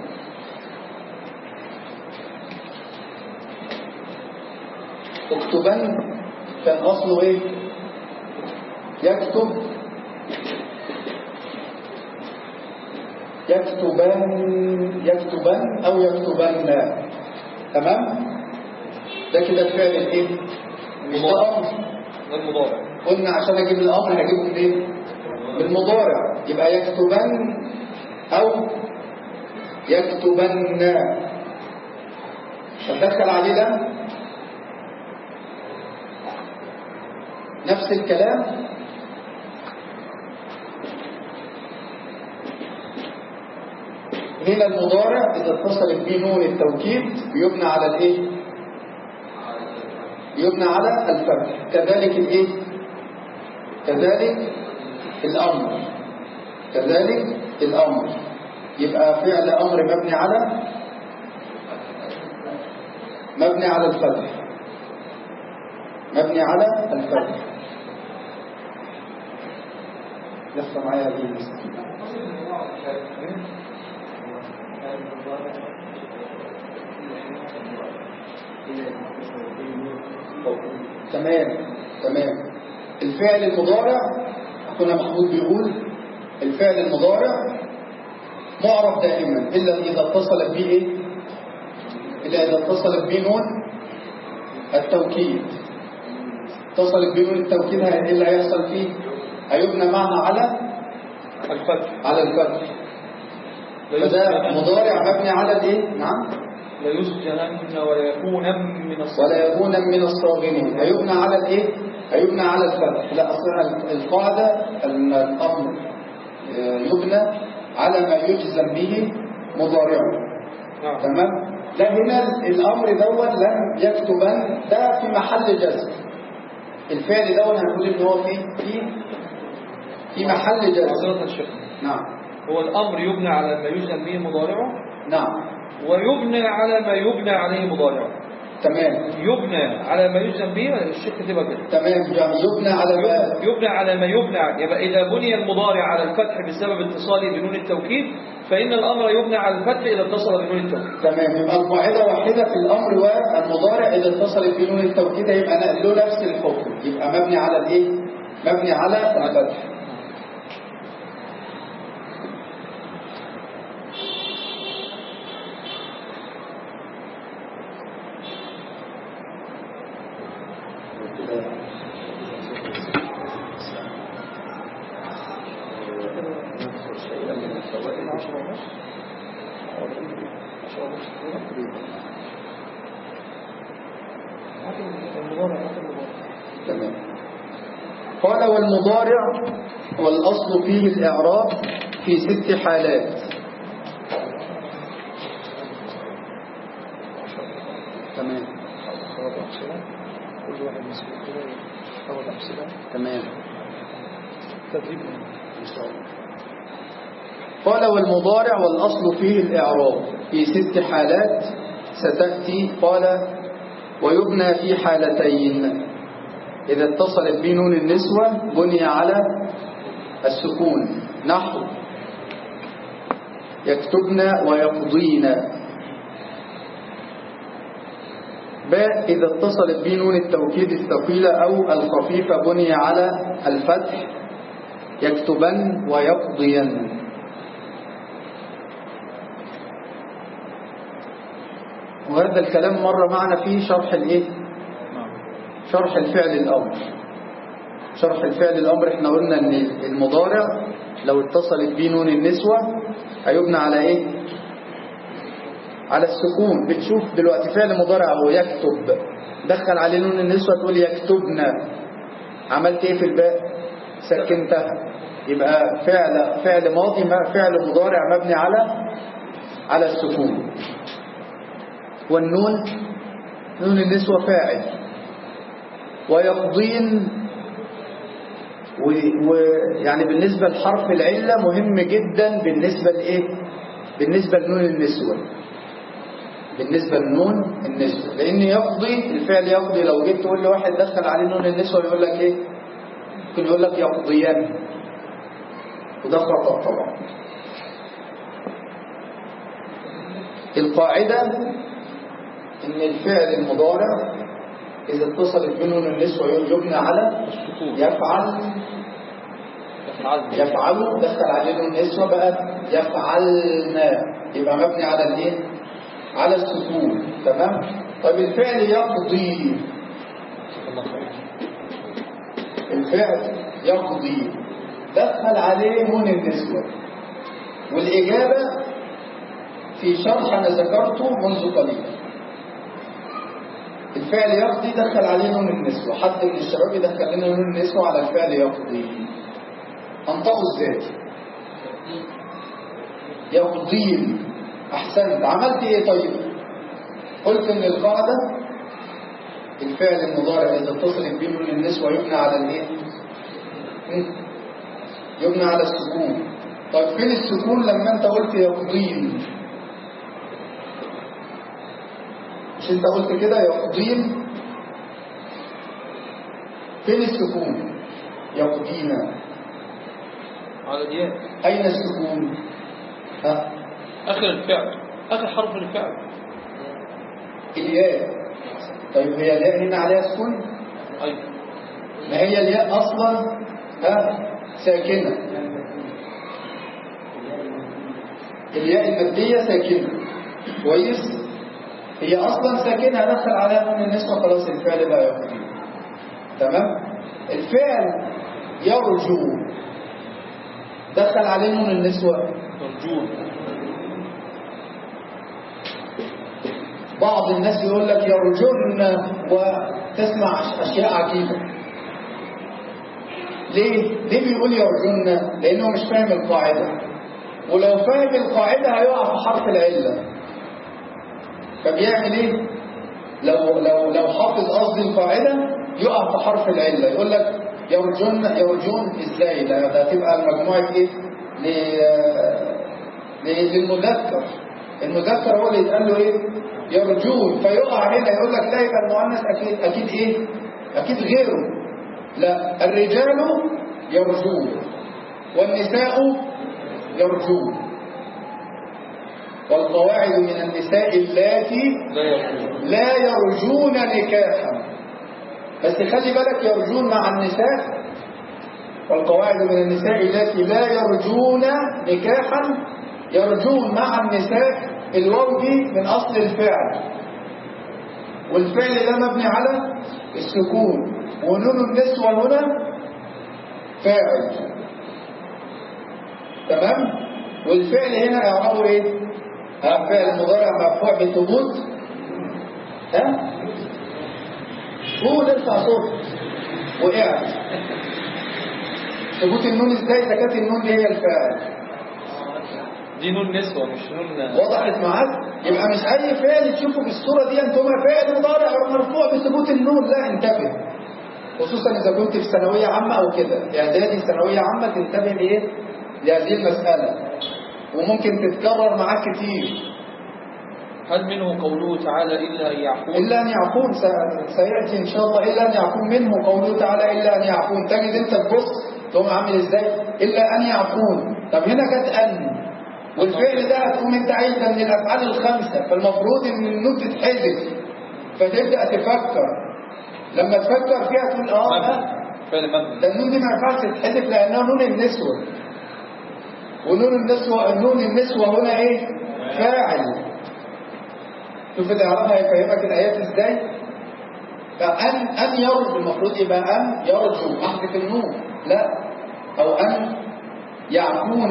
اكتبن كان اصله ايه يكتب يكتبن يكتبن أو يكتبن تمام ده كده الفعل الايه مش ده امر ده المضارع قلنا عشان اجيب الامر هجيبه منين بالمضارع يبقى يكتبن او يكتبن هتدخل عليه ده نفس الكلام هنا المضارع إذا اتصلت به نون التوكيد بيبنى على الإيه؟ يبنى على الفتح كذلك الإيه؟ كذلك الأمر كذلك الأمر يبقى فعل أمر مبني على مبني على الفتح مبني على الفتح لسه معايا دي مسكين تمام تمام الفعل المضارع كنا محمود بيقول الفعل المضارع معرف دائما الا اذا اتصلت به ايه الا اذا اتصلت به نون التوكيد اتصلت به نون التوكيد ايه اللي هيحصل فيه هيبنى معها على الفتح على الفتح لا فده يسجنن مضارع مبني على الايه نعم لا يسجنن ولا يكون من ولا الصلاة يكون من الصاغرين هيبنى على الايه هيبنى على الفتح لا اصلا القاعده ان الامر آه، يبنى على ما يجزم به مضارعه نعم تمام لا هنا الامر دوت لم يكتبن ده في محل جزم الفعل دوت هنقول ان هو في في في محل جزم معذرة الشيخ نعم هو الأمر يبنى على ما يجزم به مضارعه نعم ويبنى على ما يبنى عليه مضارعه تمام يبنى على ما يجزم به الشيخ كتبها كده تمام يعني يبنى على ما يبنى على ما يبنى يبقى إذا بني المضارع على الفتح بسبب اتصاله بنون التوكيد فإن الأمر يبنى على الفتح إذا اتصل بنون التوكيد تمام يبقى القاعدة واحدة في الأمر والمضارع إذا اتصلت بنون التوكيد يبقى له نفس الحكم يبقى مبني على الإيه؟ مبني على الفتح تمام قال والمضارع والأصل فيه الإعراب في ست حالات تمام كل واحد مسؤول كده يحاول أمثلة تمام تدريب إن شاء الله قال والمضارع والأصل فيه الإعراب في ست حالات ستأتي قال ويبنى في حالتين إذا اتصلت به نون النسوة بني على السكون نحو يكتبن ويقضين باء إذا اتصلت به نون التوكيد الثقيلة أو الخفيفة بني على الفتح يكتبن ويقضين وهذا الكلام مر معنا في شرح الايه شرح الفعل الامر شرح الفعل الامر احنا قلنا ان المضارع لو اتصلت به نون النسوة هيبنى على ايه على السكون بتشوف دلوقتي فعل مضارع هو يكتب دخل عليه نون النسوة تقول يكتبن عملت ايه في الباء سكنتها يبقى فعل فعل ماضي ما- فعل مضارع مبني على على السكون والنون نون النسوة فاعل ويقضين ويعني بالنسبة لحرف العلة مهم جدا بالنسبة لإيه بالنسبة لنون النسوة بالنسبة لنون النسوة لأن يقضي الفعل يقضي لو جيت تقول لواحد دخل عليه نون النسوة يقول لك إيه ممكن يقول لك يقضيان وده خطأ طبعا القاعدة ان الفعل المضارع اذا اتصلت بنون النسوة يبنى على السكون يفعل يفعل يفعلوا دخل عليه نون نسوة بقى يفعلنا يبقى مبني على الايه على السكون تمام طيب الفعل يقضي الله خير الفعل يقضي دخل عليه نون النسوة والإجابة في شرح أنا ذكرته منذ قليل الفعل يقضي دخل عليه نون النسوة حتى من الشباب يدخل لنا نون النسوة على الفعل يقضي انطقوا ازاي يقضين احسنت عملت ايه طيب قلت ان القاعدة الفعل المضارع اذا اتصلت به نون النسوة يبنى على الايه مم. يبنى على السكون طيب فين السكون لما انت قلت يقضين مش انت قلت كده يقضين فين السكون يقضينا على الياء أين السكون؟ ها؟ آخر الفعل آخر حرف الفعل الياء طيب هي الياء هنا عليها سكون؟ أيوة ما هي الياء أصلا ها ساكنة الياء المادية ساكنة كويس؟ هي أصلا ساكنة دخل عليها نون النسوة خلاص الفعل بقى يقضي تمام؟ الفعل يرجو دخل عليه نون النسوة مرجون بعض الناس يقول لك يرجون وتسمع أشياء عجيبة ليه؟ ليه بيقول يرجون؟ لأنه مش فاهم القاعدة ولو فاهم القاعدة هيقع في حرف العلة فبيعمل ايه؟ لو لو لو حافظ قصد القاعدة يقع في حرف العلة يقول لك يرجون يرجون ازاي؟ ده ده تبقى مجموعة ايه؟ ل- ل- للمذكر المذكر هو اللي يتقال له ايه؟ يرجون فيقع هنا يقول لك لا يبقى المؤنث اكيد اكيد ايه؟ اكيد غيره لا الرجال يرجون والنساء يرجون والقواعد من النساء اللاتي لا يقول لا يرجون نكاحا بس خلي بالك يرجون مع النساء والقواعد من النساء التي لا يرجون نكاحا يرجون مع النساء الواو دي من أصل الفعل والفعل ده مبني على السكون ونون النسوة هنا فاعل تمام والفعل هنا يعرفه ايه ها فعل مضارع مرفوع بثبوت ها قول ارفع صوت وقعت ثبوت النون ازاي اذا كانت النون دي هي الفاعل دي نون نسوة مش نون وضحت معاك يبقى مش اي فعل تشوفه بالصوره دي انتم فعل مضارع مرفوع بثبوت النون لا انتبه خصوصا اذا كنت في ثانويه عامه او كده اعدادي ثانويه عامه تنتبه لايه لهذه المساله وممكن تتكرر معاك كتير هل منه قوله تعالى إلا أن يعفون إلا أن يعفون س- سيأتي إن شاء الله إلا أن يعفون منه قوله تعالى إلا أن يعفون تجد أنت تبص تقوم عامل إزاي إلا أن يعفون طب هنا جت أن والفعل ده هتقوم أنت عايز ده من الأفعال الخمسة فالمفروض إن النون تتحذف فتبدأ تفكر لما تفكر فيها تقول آه لا فعل مبني ده النون دي ما ينفعش تتحذف لأنها نون النسوة ونون النسوة النون النسوة هنا إيه؟ فاعل شوف الإعراب هيفهمك الآيات إزاي فأن أن يرجو المفروض يبقى أن يرجو أحذف النون لا أو أن يعفون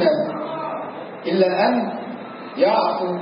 إلا أن يعفو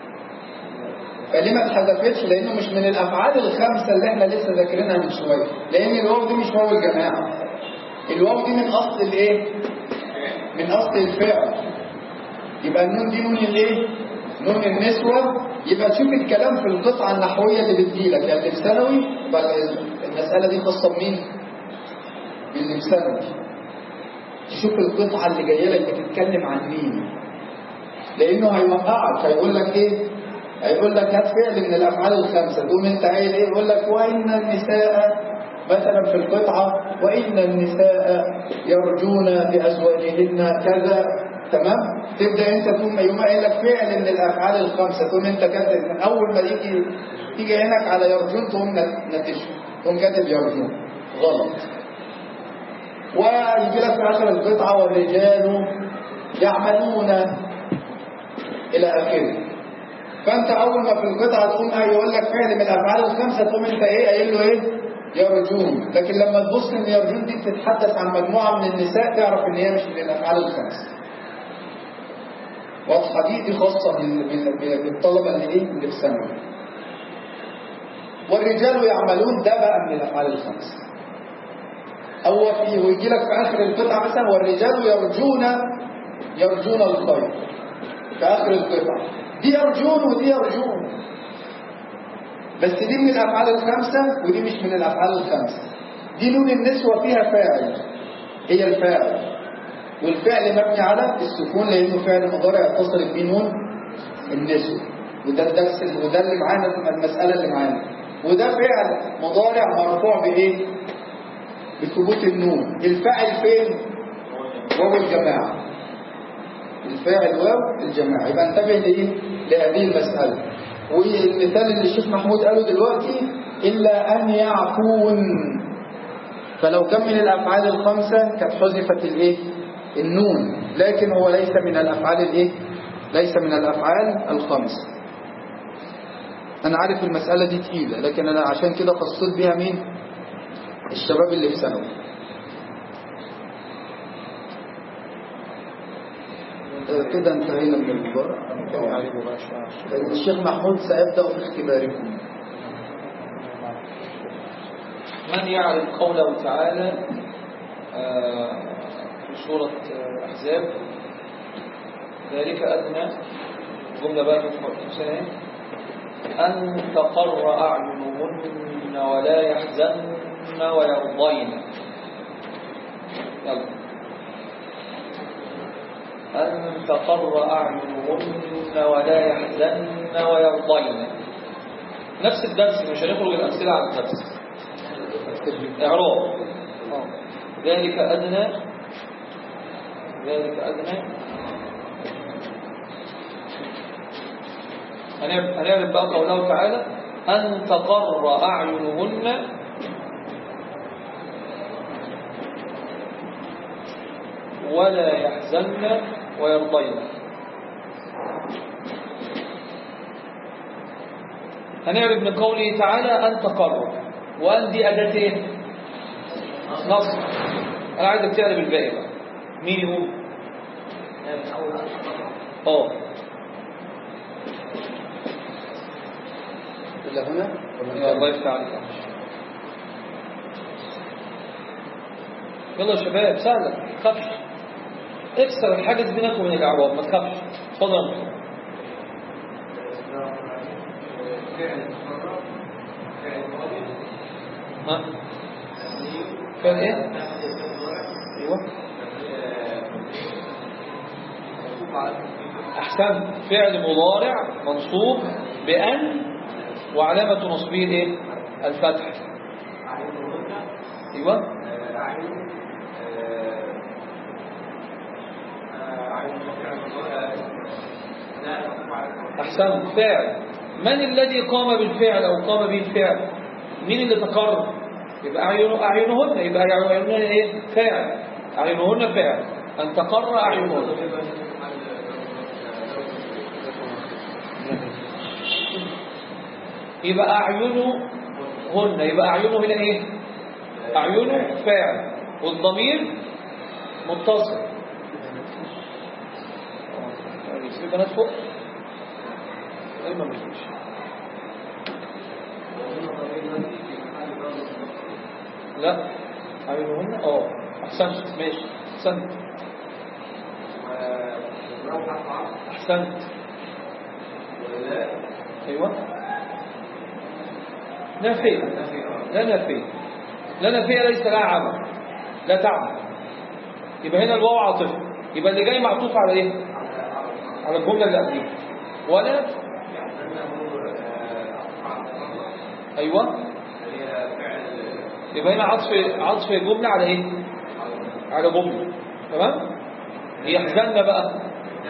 فليه ما اتحذفتش لأنه مش من الأفعال الخمسة اللي احنا لسه ذاكرينها من شوية لأن الواو دي مش واو الجماعة الواو دي من أصل الإيه؟ من أصل الفعل يبقى النون دي نون الايه نون النسوة يبقى تشوف الكلام في القطعة النحوية اللي بتجيلك يعني اللي في ثانوي بقى المسألة دي خاصة بمين باللي في ثانوي تشوف القطعة اللي جاية لك بتتكلم عن مين لأنه هيوقعك هيقول لك إيه هيقول لك هات فعل من الأفعال الخمسة تقوم أنت قايل إيه يقول لك وإن النساء مثلا في القطعة وإن النساء يرجون بأزواجهن كذا تمام تبدأ أنت تقوم يوم قايل لك فعل من الأفعال الخمسة تقوم أنت كاتب من أول ما يجي تيجي عينك على يرجون تقوم نتشه تقوم كاتب يرجون غلط ويجي لك في آخر القطعة والرجال يعملون إلى آخره فأنت أول ما في القطعة تقوم أي يقول لك فعل من الأفعال الخمسة تقوم أنت إيه قايل له إيه يرجون لكن لما تبص إن يرجون دي بتتحدث عن مجموعة من النساء تعرف إن هي مش من الأفعال الخمسة واضحة دي دي خاصة بال- بال- بالطلبة اللي إيه اللي في ثانوي والرجال يعملون ده بقى من الأفعال الخمسة أو في ويجي لك في آخر القطعة مثلا والرجال يرجون يرجون الخير في آخر القطعة دي يرجون ودي يرجون بس دي من الأفعال الخمسة ودي مش من الأفعال الخمسة دي نون النسوة فيها فاعل هي الفاعل والفعل مبني على السكون لأنه فعل مضارع اتصلت به نون النسوة وده الدرس وده اللي معانا المسألة اللي معانا وده فعل مضارع مرفوع بإيه؟ بثبوت النون الفاعل فين؟ واو الجماعة الفاعل واو الجماعة يبقى انتبه لإيه؟ لهذه المسألة والمثال اللي الشيخ محمود قاله دلوقتي إلا أن يعفون فلو كان من الأفعال الخمسة كانت حذفت الإيه؟ النون لكن هو ليس من الأفعال الإيه؟ ليس من الأفعال الخمسة أنا عارف المسألة دي تقيلة لكن أنا عشان كده خصصت بيها مين؟ الشباب اللي في ثانوي آه، كده انتهينا من المباراة الشيخ محمود سيبدأ في اختباركم من يعرف قوله تعالى آه، في سورة آه، الأحزاب ذلك أدنى جملة بقى في سنة أن تقر أعينهن ولا يحزن ويرضين يلا أن تقر أعينهن ولا يحزن ويرضين نفس الدرس مش هنخرج الأمثلة عن الدرس إعراب ذلك أدنى ذلك أدنى هنعرف هنعرف بقى قوله تعالى أن تقر أعينهن ولا يحزن ويرضين هنعرف من قوله تعالى أن تقر وأن دي أداة إيه؟ نصر أنا عايزك تعرف الباقي بقى مين هو؟ اه إلا هنا يا الله يفتح عليك يلا يا شباب سهلة ما تخافش اكسر الحاجز بينك وبين الإعراب ما تخافش اتفضل ها كان ايه ايوه احسن فعل مضارع منصوب بان وعلامه نصبه ايه الفتح ايوه احسن فعل من الذي قام بالفعل او قام به الفعل مين اللي تقر يبقى أعين- اعينهن يبقى اعينهن ايه فاعل اعينهن فاعل ان تقر اعينهن يبقى اعينهن يبقى اعينه هنا ايه اعينه فاعل والضمير متصل في بنات فوق ايوه مش مش لا عينهن اه احسنت ماشي احسنت احسنت ايوه نافية لا نافية لا نافية ليس لها عمل لا تعمل يبقى هنا الواو عاطفة يبقى اللي جاي معطوف على ايه على الجملة اللي قبليها ولا ايوه يبقى هنا عطف عطف جملة على ايه على جملة تمام يحزننا بقى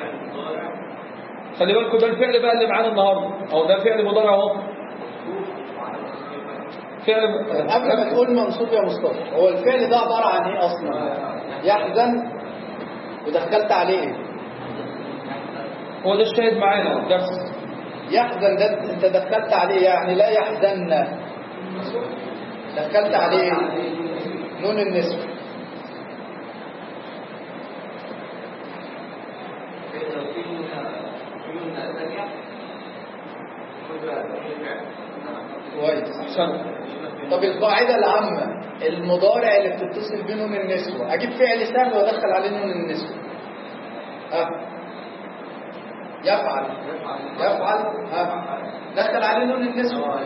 خلي بالكم ده الفعل بقى اللي معانا النهارده او ده فعل مضارع اهو فعل قبل ما تقول منصوب يا مصطفى هو الفعل ده عبارة عن ايه اصلا يحزن ودخلت عليه إيه؟ هو ده الشاهد معانا الدرس يحزن ده انت دخلت عليه يعني لا يحزن دخلت عليه إيه؟ نون النسوة كويس احسنت طب القاعدة العامة المضارع اللي بتتصل بيه نون النسوة اجيب فعل سهل وادخل عليه نون النسوة ها يفعل يفعل ها دخل عليه نون النسوة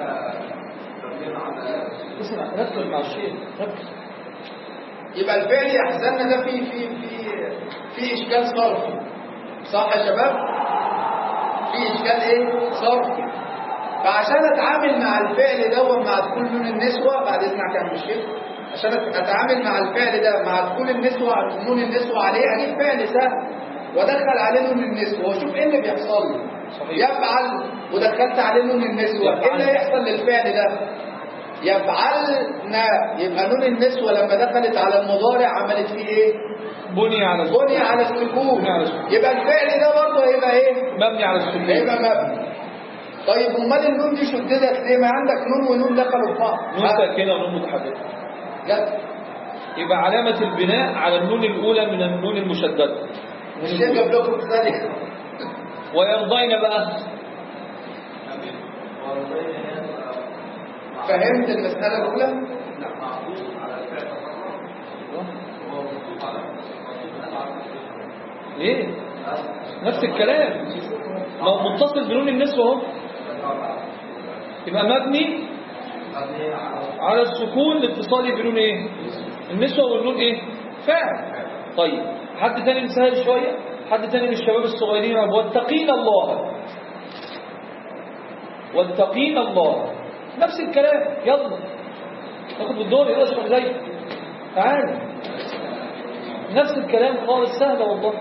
اسمع ركز مع الشيء ركز يبقى الفعل يحزن ده في في في في اشكال صرفي صح يا شباب في اشكال ايه صرفي فعشان اتعامل مع الفعل ده مع دخول نون النسوة بعد اذنك يا عم الشيخ عشان اتعامل مع الفعل ده مع دخول النسوة نون النسوة عليه اجيب فعل سهل وادخل عليه نون النسوة واشوف ايه اللي بيحصل له صحيح. يفعل ودخلت عليه نون النسوة ايه اللي هيحصل للفعل ده يفعلنا يبقى نون النسوة لما دخلت على المضارع عملت فيه ايه بني على السكون بني على السكون بني على السكون. يبقى الفعل ده برضه هيبقى ايه مبني على السكون هيبقى مبني طيب امال النون دي شددت ليه ما عندك نون ونون دخلوا في بعض نون ساكنه ونون متحركه لا يبقى علامة البناء على النون الأولى من النون المشددة مش جاب لكم ثانيه ويرضين بقى فهمت المسألة الأولى؟ ليه؟ نفس الكلام ما هو متصل بنون النسوة اهو يبقى مبني على السكون لاتصاله بنون ايه؟ النسوة والنون ايه؟ فاعل طيب حد تاني مسهل شوية حد تاني من الشباب الصغيرين واتقين الله واتقين الله نفس الكلام يلا ناخد بالدور يلا اشرح زي تعال نفس الكلام خالص سهلة والله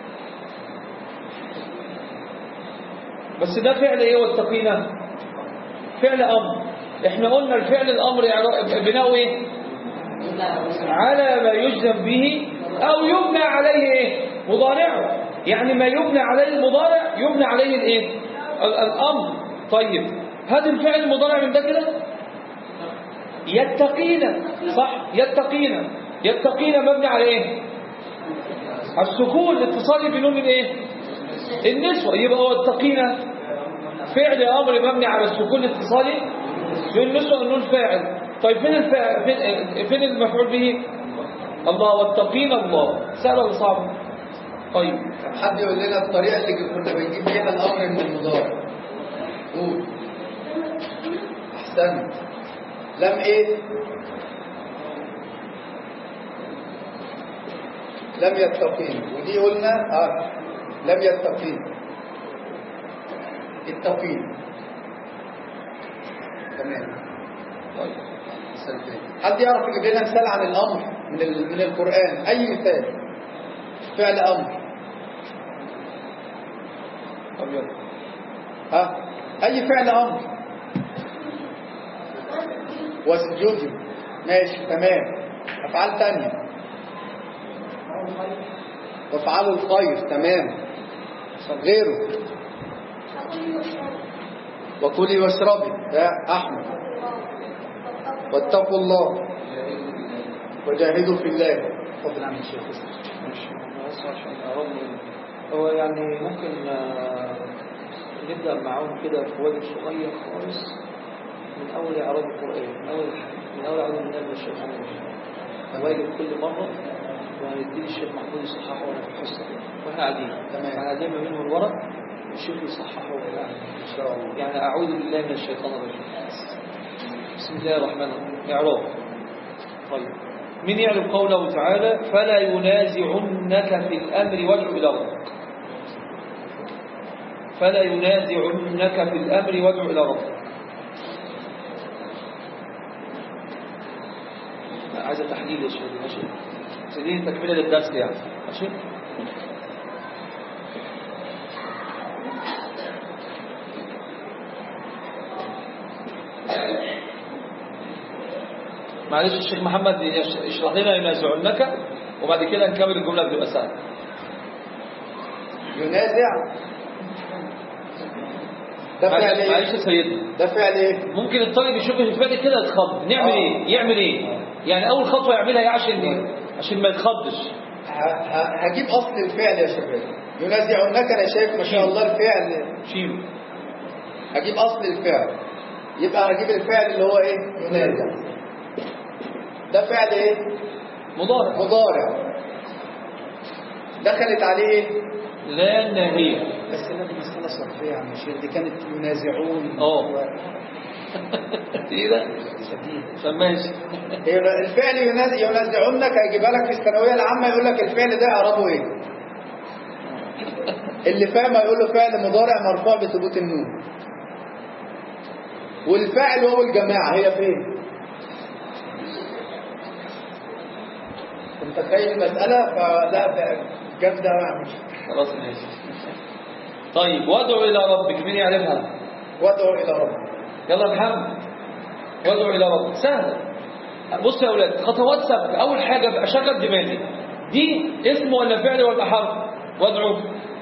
بس ده فعل ايه واتقينا فعل امر احنا قلنا الفعل الامر يعني بناء ايه على ما يجزم به او يبنى عليه ايه مضارعه يعني ما يبنى عليه المضارع يبنى عليه الايه ال- الامر طيب هذا الفعل المضارع من ده كده يتقينا صح يتقينا يتقينا مبني على ايه على السكون الاتصالي بنون الايه النسوة يبقى هو اتقينا فعل امر مبني على السكون الاتصالي بين النسوة والنون فاعل طيب فين الفاعل فين, فين المفعول به الله واتقينا الله سهل ولا صعب طيب حد يقول لنا الطريقة اللي كنا بنجيب بيها الأمر من المضارع قول أحسنت لم إيه لم يتقين ودي قلنا آه لم يتقين التقين تمام طيب مثال تاني. حد يعرف يجيب لنا مثال عن الأمر من ال- من القرآن أي مثال فعل أمر طب يلا ها أي فعل أمر واسجدي ماشي تمام أفعال تانية وافعلوا الخير تمام غيره وكلي واشربي يا أحمد واتقوا الله وجاهدوا في الله فضل عن الشيخ ماشي بس عشان أقرب هو يعني ممكن آه، نبدأ معاهم كده في واجب صغير خالص من أول إعراب القرآن من أول من أول أعوذ بالله من الشيطان الرجيم واجب كل مرة وهنديه الشيخ محمود يصححه ولا في الحصة كده واحنا قاعدين تمام. احنا قاعدين منه الورق والشيخ يصححه ولا إن شاء الله يعني أعوذ بالله من الشيطان الرجيم بسم الله الرحمن الرحيم إعراب طيب من يعلم قوله تعالى فلا ينازعنك في الأمر وادع إلى ربك فلا ينازعنك في الأمر وادع إلى ربك عايزة تحليل يا شيخ ماشي دي تكملة للدرس يعني ماشي معلش الشيخ محمد يش- يشرح لنا ينازعنك وبعد كده نكمل الجملة بتبقى سهلة ينازع ده فعل معلش معلش ايه يا سيدنا ده فعل ايه ممكن الطالب يشوف الفعل كده يتخض نعمل آه. ايه يعمل ايه يعني اول خطوة يعملها ايه عشان ايه عشان ما يتخضش ه- ه- هجيب اصل الفعل يا شباب ينازعنك انا شايف ما شاء الله الفعل شيله هجيب اصل الفعل يبقى هجيب الفعل اللي هو ايه ينازع ده فعل ايه مضارع مضارع دخلت عليه ايه لا ناهية بس انا دي مساله صرفيه يا عم الشيخ دي كانت ينازعون اه. و- كده شديد فماشي هي الفعل ينازع ينازعونك هيجيبها لك في الثانويه العامه يقول لك الفعل ده اعرابه ايه اللي فاهم هيقول له فعل مضارع مرفوع بثبوت النون والفاعل وهو الجماعه هي فين انت تخيل المساله فلا ده جامده مش خلاص ماشي طيب وادعو الى ربك مين يعرفها وادعو الى ربك يلا يا محمد وادعو الى ربك سهله بص يا اولاد خطوات سبق اول حاجه ابقى اشغل دماغي دي اسم ولا فعل ولا حرف وادعو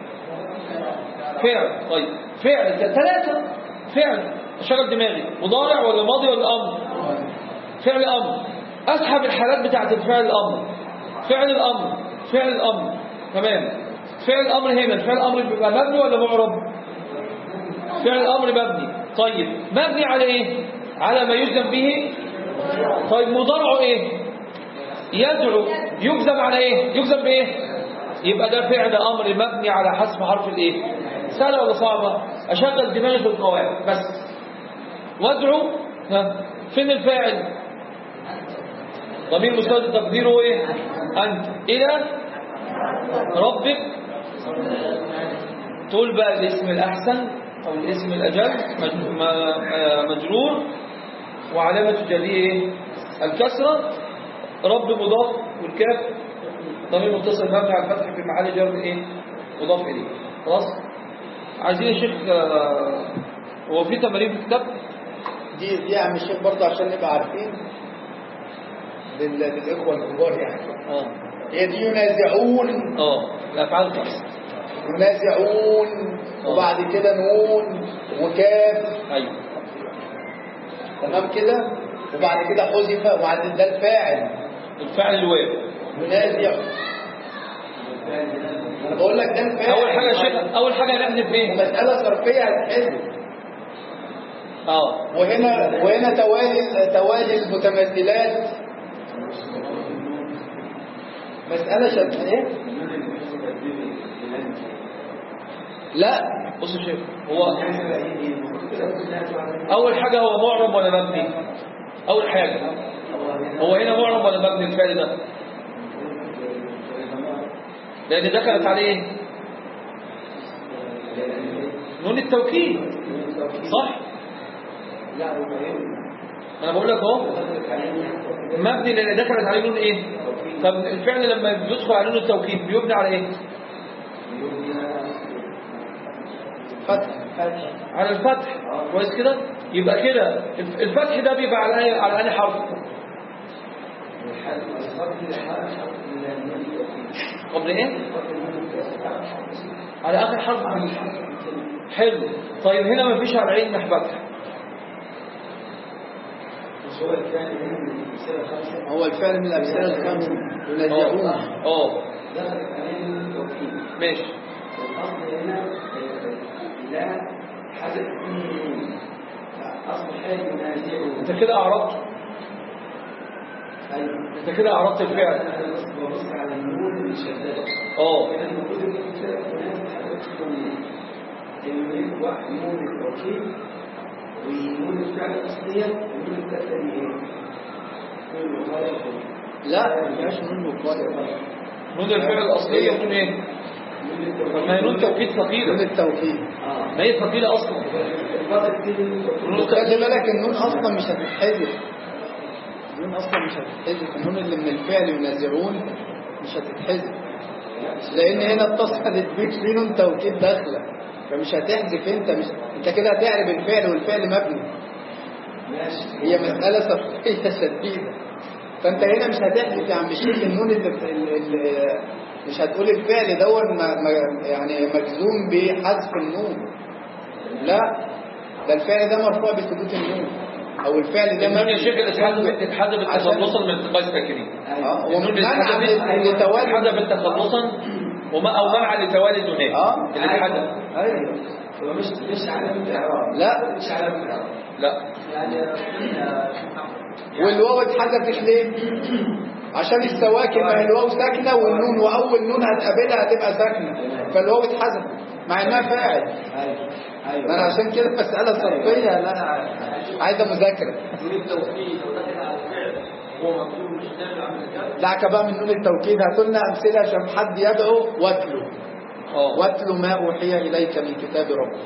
فعل طيب فعل ثلاثه فعل اشغل دماغي مضارع ولا ماضي ولا امر فعل امر اسحب الحالات بتاعت الفعل الامر فعل الامر فعل الامر تمام فعل الامر هنا الفعل الامر بيبقى مبني ولا معرب فعل الامر مبني طيب مبني على ايه على ما يجزم به طيب مضارعه ايه يدعو يجزم على ايه يجزم بايه يبقى ده فعل امر مبني على حذف حرف الايه سهله ولا صعبه اشغل دماغي في القواعد بس وادعو ها فين الفاعل ضمير مستند تقديره ايه انت الى ربك تقول بقى الاسم الاحسن او الاسم الاجل مج- م- آه، مجرور وعلامه جريه ايه الكسره رب مضاف والكاف ضمير متصل مبني على الفتح في محل جر ايه مضاف اليه خلاص عايزين يا شيخ آه، هو في تمارين في الكتاب دي دي يا عم الشيخ برضه عشان نبقى عارفين لل- للاخوه الكبار يعني اه هي دي ينازعون اه الافعال الخمسه ينازعون وبعد كده نون وكاف ايوه تمام كده وبعد كده حذف وبعد ده الفاعل الفعل الواو ينازع انا بقول لك ده الفاعل اول حاجه يا شيخ اول حاجه نحذف ايه مسألة صرفية هتحذف اه وهنا وهنا توالي توالي المتمثلات مسألة شد ايه؟ لا بص يا شيخ هو اول حاجه هو معرب ولا مبني اول حاجه هو هنا معرب ولا مبني الفعل ده لان دخلت عليه ايه نون التوكيد صح ما انا بقول لك اهو مبني لان دخلت عليه نون ايه طب الفعل لما بيدخل على نون التوكيد بيبني على ايه فتح على الفتح كويس كده يبقى كده الفتح ده بيبقى على اي على انهي حرف قبل ايه على اخر حرف حلو طيب هنا ما فيش على عين فتح هو الفعل من الأمثلة الخمسة ينازعون اه اه ماشي انت كده اعرضت انت كده اعرضت الفعل اه لا ما فيهاش نون وقاية نون الفعل الاصليه نون ايه طب ما هي نون توكيد نون ثقيله التوكيد ما هي ثقيله اصلا نون وخلي التوكيد بالك النون أصلا مش هتتحذف النون أصلا مش هتتحذف النون اللي من الفعل ينازعون مش هتتحذف لأن هنا اتصلت بيك في نون توكيد داخلة فمش هتحذف أنت مش أنت كده هتعرف الفعل والفعل مبني هي مسألة صرفية شديدة فانت هنا مش هتحذف يا عم الشيخ النون اللي في ال- ال- مش هتقول الفعل دون ما- ما- يعني مجزوم بحذف النون لا ده الفعل ده مرفوع بثبوت النون او الفعل ده النون يا مبني- شيخ تتحذف تتحذف عشان- تخلصا من التقاء الساكنين اه النون ومنعا بتتحذف لتوالي تتحذف تخلصا وما او منعا لتوالي النونين اه اللي اتحذف ايوه هو مش مش علامة إعراب لا مش علامة إعراب لا يعني آه، والواو اتحذفت ليه؟ عشان السواكن ما هي الواو ساكنه والنون واول نون هتقابلها هتبقى ساكنه فالواو اتحذفت مع انها فاعل أيوه ما أيوه انا عشان كده مساله صرفيه لا انا عايزه مذاكره من التوكيد لو دخل على الفعل هو مكتوب مش داخل على الكلام دعك بقى من نون التوكيد هاتوا لنا امثله عشان حد يدعو واتلو اه واتلو ما اوحي اليك من كتاب ربك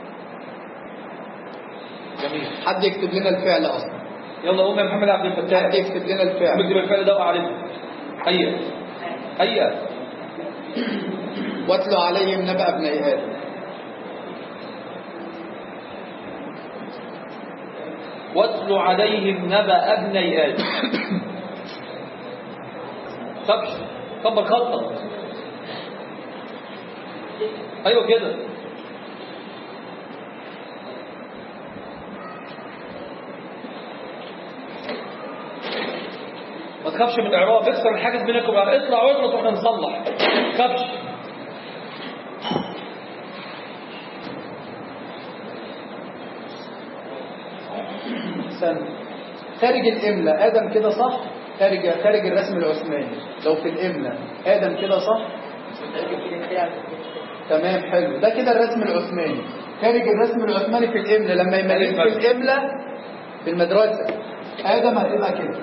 جميل حد يكتب لنا الفعل اصلا يلا قوم يا محمد عبد حد الفتاح يكتب لنا الفعل اكتب الفعل ده وعلمه هيا هيا واتلو عليهم نبأ ابني ادم واتل عليهم نبأ ابني آدم طبش كبر خطة ايوه كده ما تخافش من الاعراب اكسر الحاجز بينك وبين اطلع واغلط واحنا نصلح ما تخافش استنى خارج الإملة آدم كده صح خارج خارج الرسم العثماني لو في الإملة آدم كده صح تمام حلو ده كده الرسم العثماني خارج الرسم العثماني في الإملة لما يملك في الإملة في المدرسة آدم هتبقى كده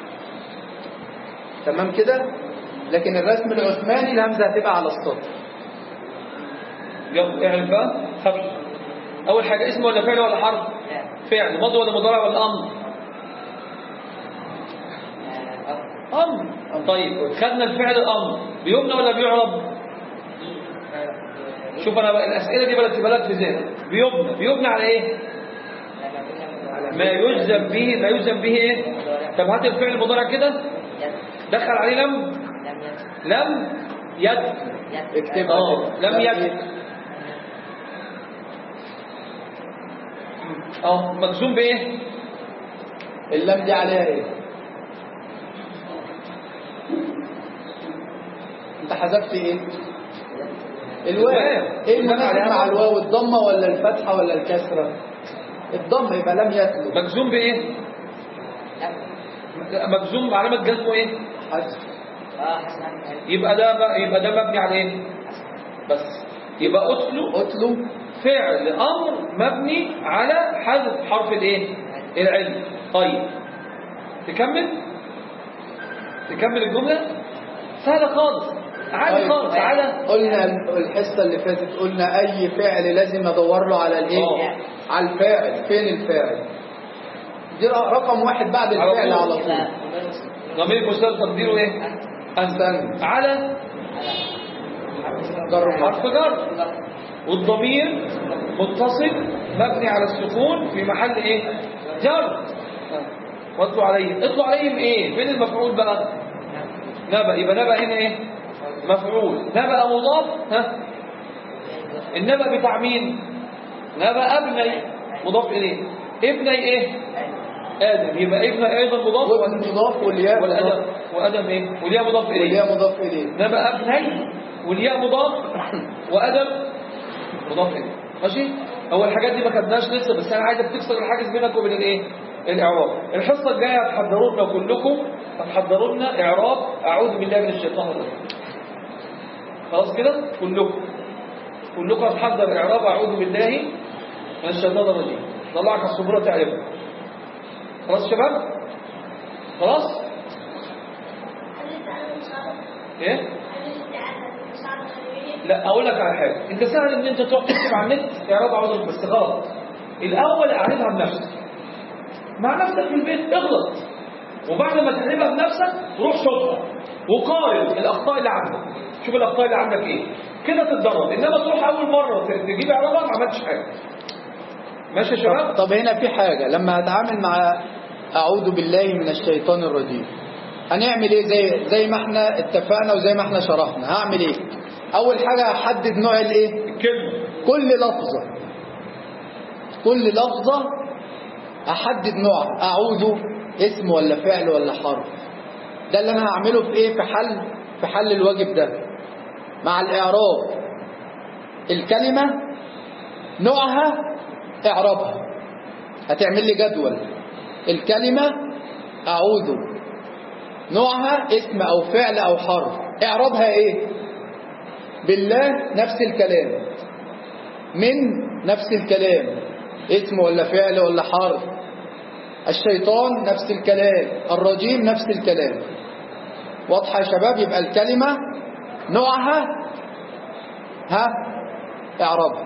تمام كده لكن الرسم العثماني الهمزة هتبقى على السطر يلا اعرف بقى خمس اول حاجه اسم ولا فعل ولا حرف فعل ماضي ولا مضارع ولا امر امر طيب خدنا الفعل الامر بيبنى ولا بيعرب شوف انا بقى الاسئله دي بلد بلد في ذهنك بيبنى بيبنى على ايه ما يجزم به ما يجزم به ايه طب هات الفعل المضارع كده دخل عليه لم لم يد اكتبها اه كده. لم يكن اه مجزوم بايه اللام دي عليها ايه انت حذفت ايه الواو الواو. ايه المناسب عليها مع ضمة. الواو الضمه ولا الفتحه ولا الكسره الضمه يبقى لم يتلو مجزوم بايه مجزوم علامه جزمه ايه حذف يبقى ده ب- يبقى ده مبني على ايه بس يبقى اتلو اتلو فعل امر مبني على حذف حرف الايه العلم طيب تكمل تكمل الجمله سهله خالص عادي طيب. خالص على قلنا الحصه اللي فاتت قلنا اي فعل لازم ادور له على الايه آه. على الفاعل فين الفاعل دي رقم واحد بعد على الفعل طول. على طول ضمير مستتر تقديره ايه استنى على جر حرف جر والضمير متصل مبني على السكون في محل ايه جر واطلوا عليهم اطلوا عليهم ايه فين المفعول بقى نبأ يبقى نبأ هنا ايه مفعول نبأ مضاف ها النبأ بتاع مين نبأ ابني مضاف اليه ابني ايه ادم يبقى ابني ايضا مضاف والمضاف والياء والادم مضاف وادم ايه والياء مضاف اليه والياء مضاف اليه نبأ ابني والياء مضاف وادم مضاف اليه ماشي هو الحاجات دي ما خدناش لسه بس انا عايزك تكسر الحاجز بينك وبين الايه الاعراب الحصه الجايه هتحضروا لنا كلكم هتحضروا لنا اعراب اعوذ بالله من الشيطان الرجيم خلاص كده كلكم كلكم هتحضر اعراب اعوذ بالله من الشيطان الرجيم طلعك على السبوره تعرفها خلاص يا شباب خلاص ايه لا اقول لك على حاجه انت سهل ان انت تروح تكتب على النت اعراب اعوذ بس غلط الاول اعرضها بنفسك مع نفسك في البيت اغلط وبعد ما تعرفها بنفسك روح شوفها وقارن الاخطاء اللي عندك شوف الاخطاء اللي عندك ايه كده تتدرب انما تروح اول مره تجيب اعرابها ما عملتش حاجه ماشي يا شباب طب هنا في حاجة لما هتعامل مع أعوذ بالله من الشيطان الرجيم هنعمل ايه زي زي ما احنا اتفقنا وزي ما احنا شرحنا هعمل ايه اول حاجه هحدد نوع الايه الكلمة كل لفظه كل لفظه احدد نوع اعوذ اسم ولا فعل ولا حرف ده اللي انا هعمله في ايه في حل في حل الواجب ده مع الاعراب الكلمه نوعها اعرابها هتعمل لي جدول الكلمه اعوذ نوعها اسم او فعل او حرف اعرابها ايه بالله نفس الكلام من نفس الكلام اسم ولا فعل ولا حرف الشيطان نفس الكلام الرجيم نفس الكلام واضحة يا شباب يبقى الكلمة نوعها ها اعرابها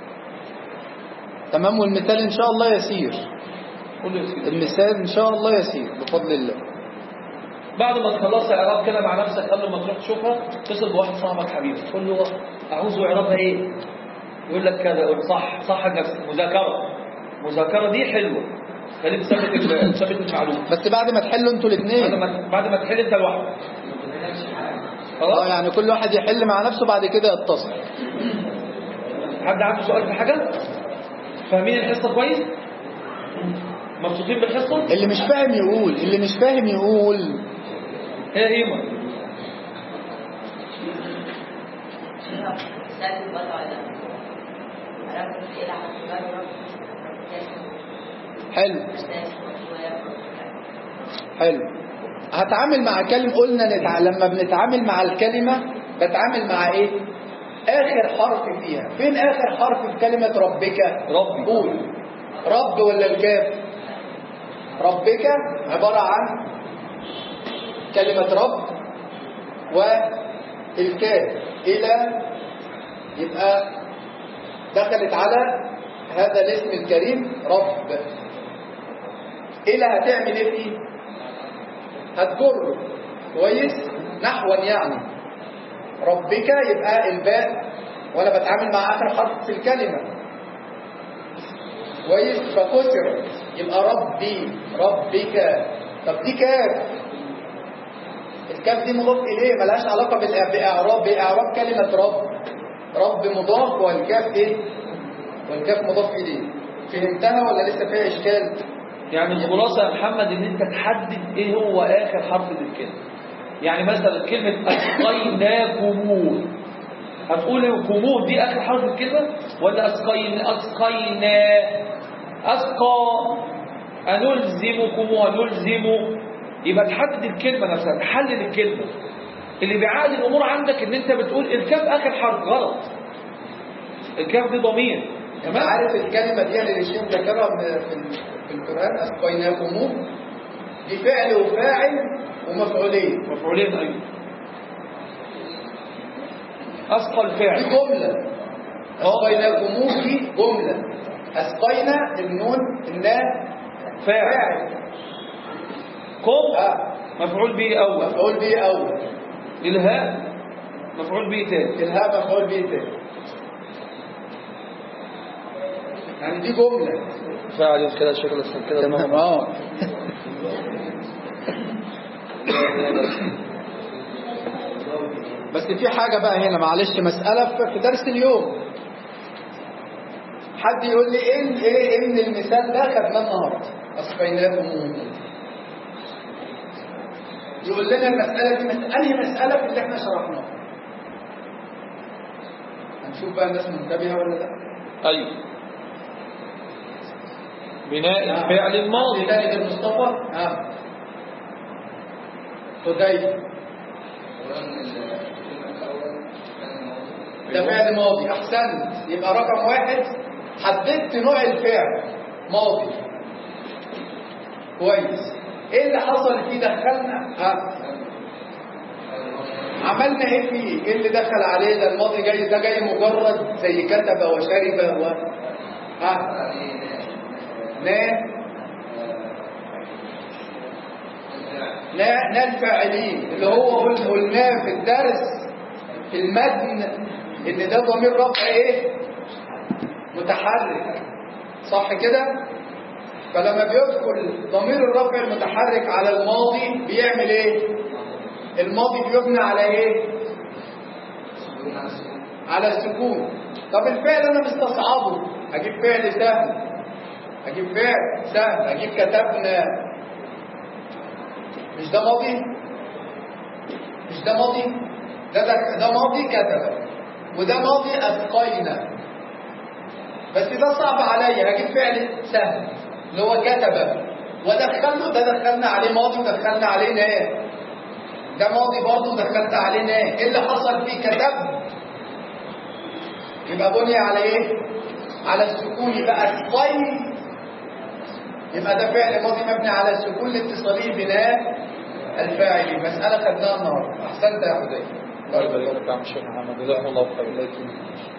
تمام والمثال ان شاء الله يسير قول له يا سيدي. المثال ان شاء الله يسير بفضل الله بعد ما تخلص اعراب كده مع نفسك قبل ما تروح تشوفها اتصل بواحد صاحبك حبيبي قول له اعوذ اعرابها ايه يقول لك كذا يقول صح صح لنفسك مذاكره مذاكره دي حلوه خليك تثبت ال- تثبت المعلومه بس بعد ما تحلوا انتوا بعد الاثنين ما بعد ما تحل انت لوحدك اه خلاص يعني كل واحد يحل مع نفسه بعد كده يتصل حد عنده سؤال في حاجه فاهمين الحصه كويس مبسوطين بالحصه اللي مش فاهم يقول اللي مش فاهم يقول هي هيما سالت الوضع ده عرفت ايه اللي حلو حلو هتعامل مع كلمة قلنا نتع... لما بنتعامل مع الكلمة بتعامل مع ايه اخر حرف فيها فين اخر حرف في كلمة ربك ربي قول رب ولا الكاف ربك عبارة عن كلمة رب والكاف إلى يبقى دخلت على هذا الاسم الكريم رب إلى هتعمل ايه فيه هتجر كويس نحوا يعني ربك يبقى الباء وانا بتعامل مع اخر حرف في الكلمه كويس فكسر يبقى ربي ربك طب دي كاف الكاف دي مضاف اليه ملهاش علاقه بالإع- باعراب باعراب كلمه رب رب مضاف والكاف ايه والكاف مضاف اليه فهمتها ولا لسه فيها اشكال يعني الخلاصة يا محمد ان انت تحدد ايه هو اخر حرف للكلمة يعني مثلا كلمة اسقيناكموه هتقول إيه كموه دي اخر حرف الكلمة ولا اسقين اسقينا اسقى انلزمكم انلزم يبقى تحدد الكلمة نفسها تحلل الكلمة اللي بيعقد الامور عندك ان انت بتقول الكاف اخر حرف غلط الكاف دي ضمير انت عارف الكلمة دي اللي الشيخ ذكرها من- في ال- في القرآن أسقيناكموه دي فعل وفاعل ومفعولين مفعولين ايوه اسقى دي الفعل جملة أسقيناكموه دي جملة أسقينا النون الناء فاعل فاعل قم آه. مفعول به اول مفعول به أول الهاء مفعول به تاني الهاء مفعول به تاني يعني دي جملة فعل كده شكل كده تمام اه بس في حاجة بقى هنا معلش مسألة في- في درس اليوم حد يقول لي ايه ال- ايه ايه من المثال ده خدناه النهارده اسقيناكم يقول لنا المسألة دي مس- انهي مسألة في اللي احنا شرحناه هنشوف بقى الناس منتبهة ولا لا ايوه بناء الفعل الماضي بداية المصطفى ها حذيفة ده فعل ماضي احسنت يبقى رقم واحد حددت نوع الفعل ماضي كويس ايه اللي حصل فيه دخلنا ها عملنا ايه فيه ايه اللي دخل عليه ده الماضي جاي ده جاي مجرد زي كتب وشرب و ها نا نا نا الفاعلين اللي هو قل- قلناه في الدرس في المتن ان ده ضمير رفع ايه متحرك صح كده فلما بيدخل ضمير الرفع المتحرك على الماضي بيعمل ايه الماضي بيبنى على ايه على السكون طب الفعل انا مستصعبه اجيب فعل سهل اجيب فعل سهل اجيب كتبنا مش ده ماضي مش ده ماضي ده ده, ده ماضي كتب وده ماضي أثقينا بس ده صعب عليا هجيب فعل سهل اللي هو كتب ودخله ده دخلنا عليه ماضي ودخلنا عليه ناه ده ماضي برضه ودخلت عليه ناه ايه اللي حصل فيه كتب يبقى بني على ايه على السكون يبقى أثقين يبقى ده فعل ماضي مبني على السكون لاتصاله بناء الفاعل مسألة خدناها النهارده أحسنت يا حذيفة الله يبارك فيك يا عم الشيخ محمد جزاكم الله خير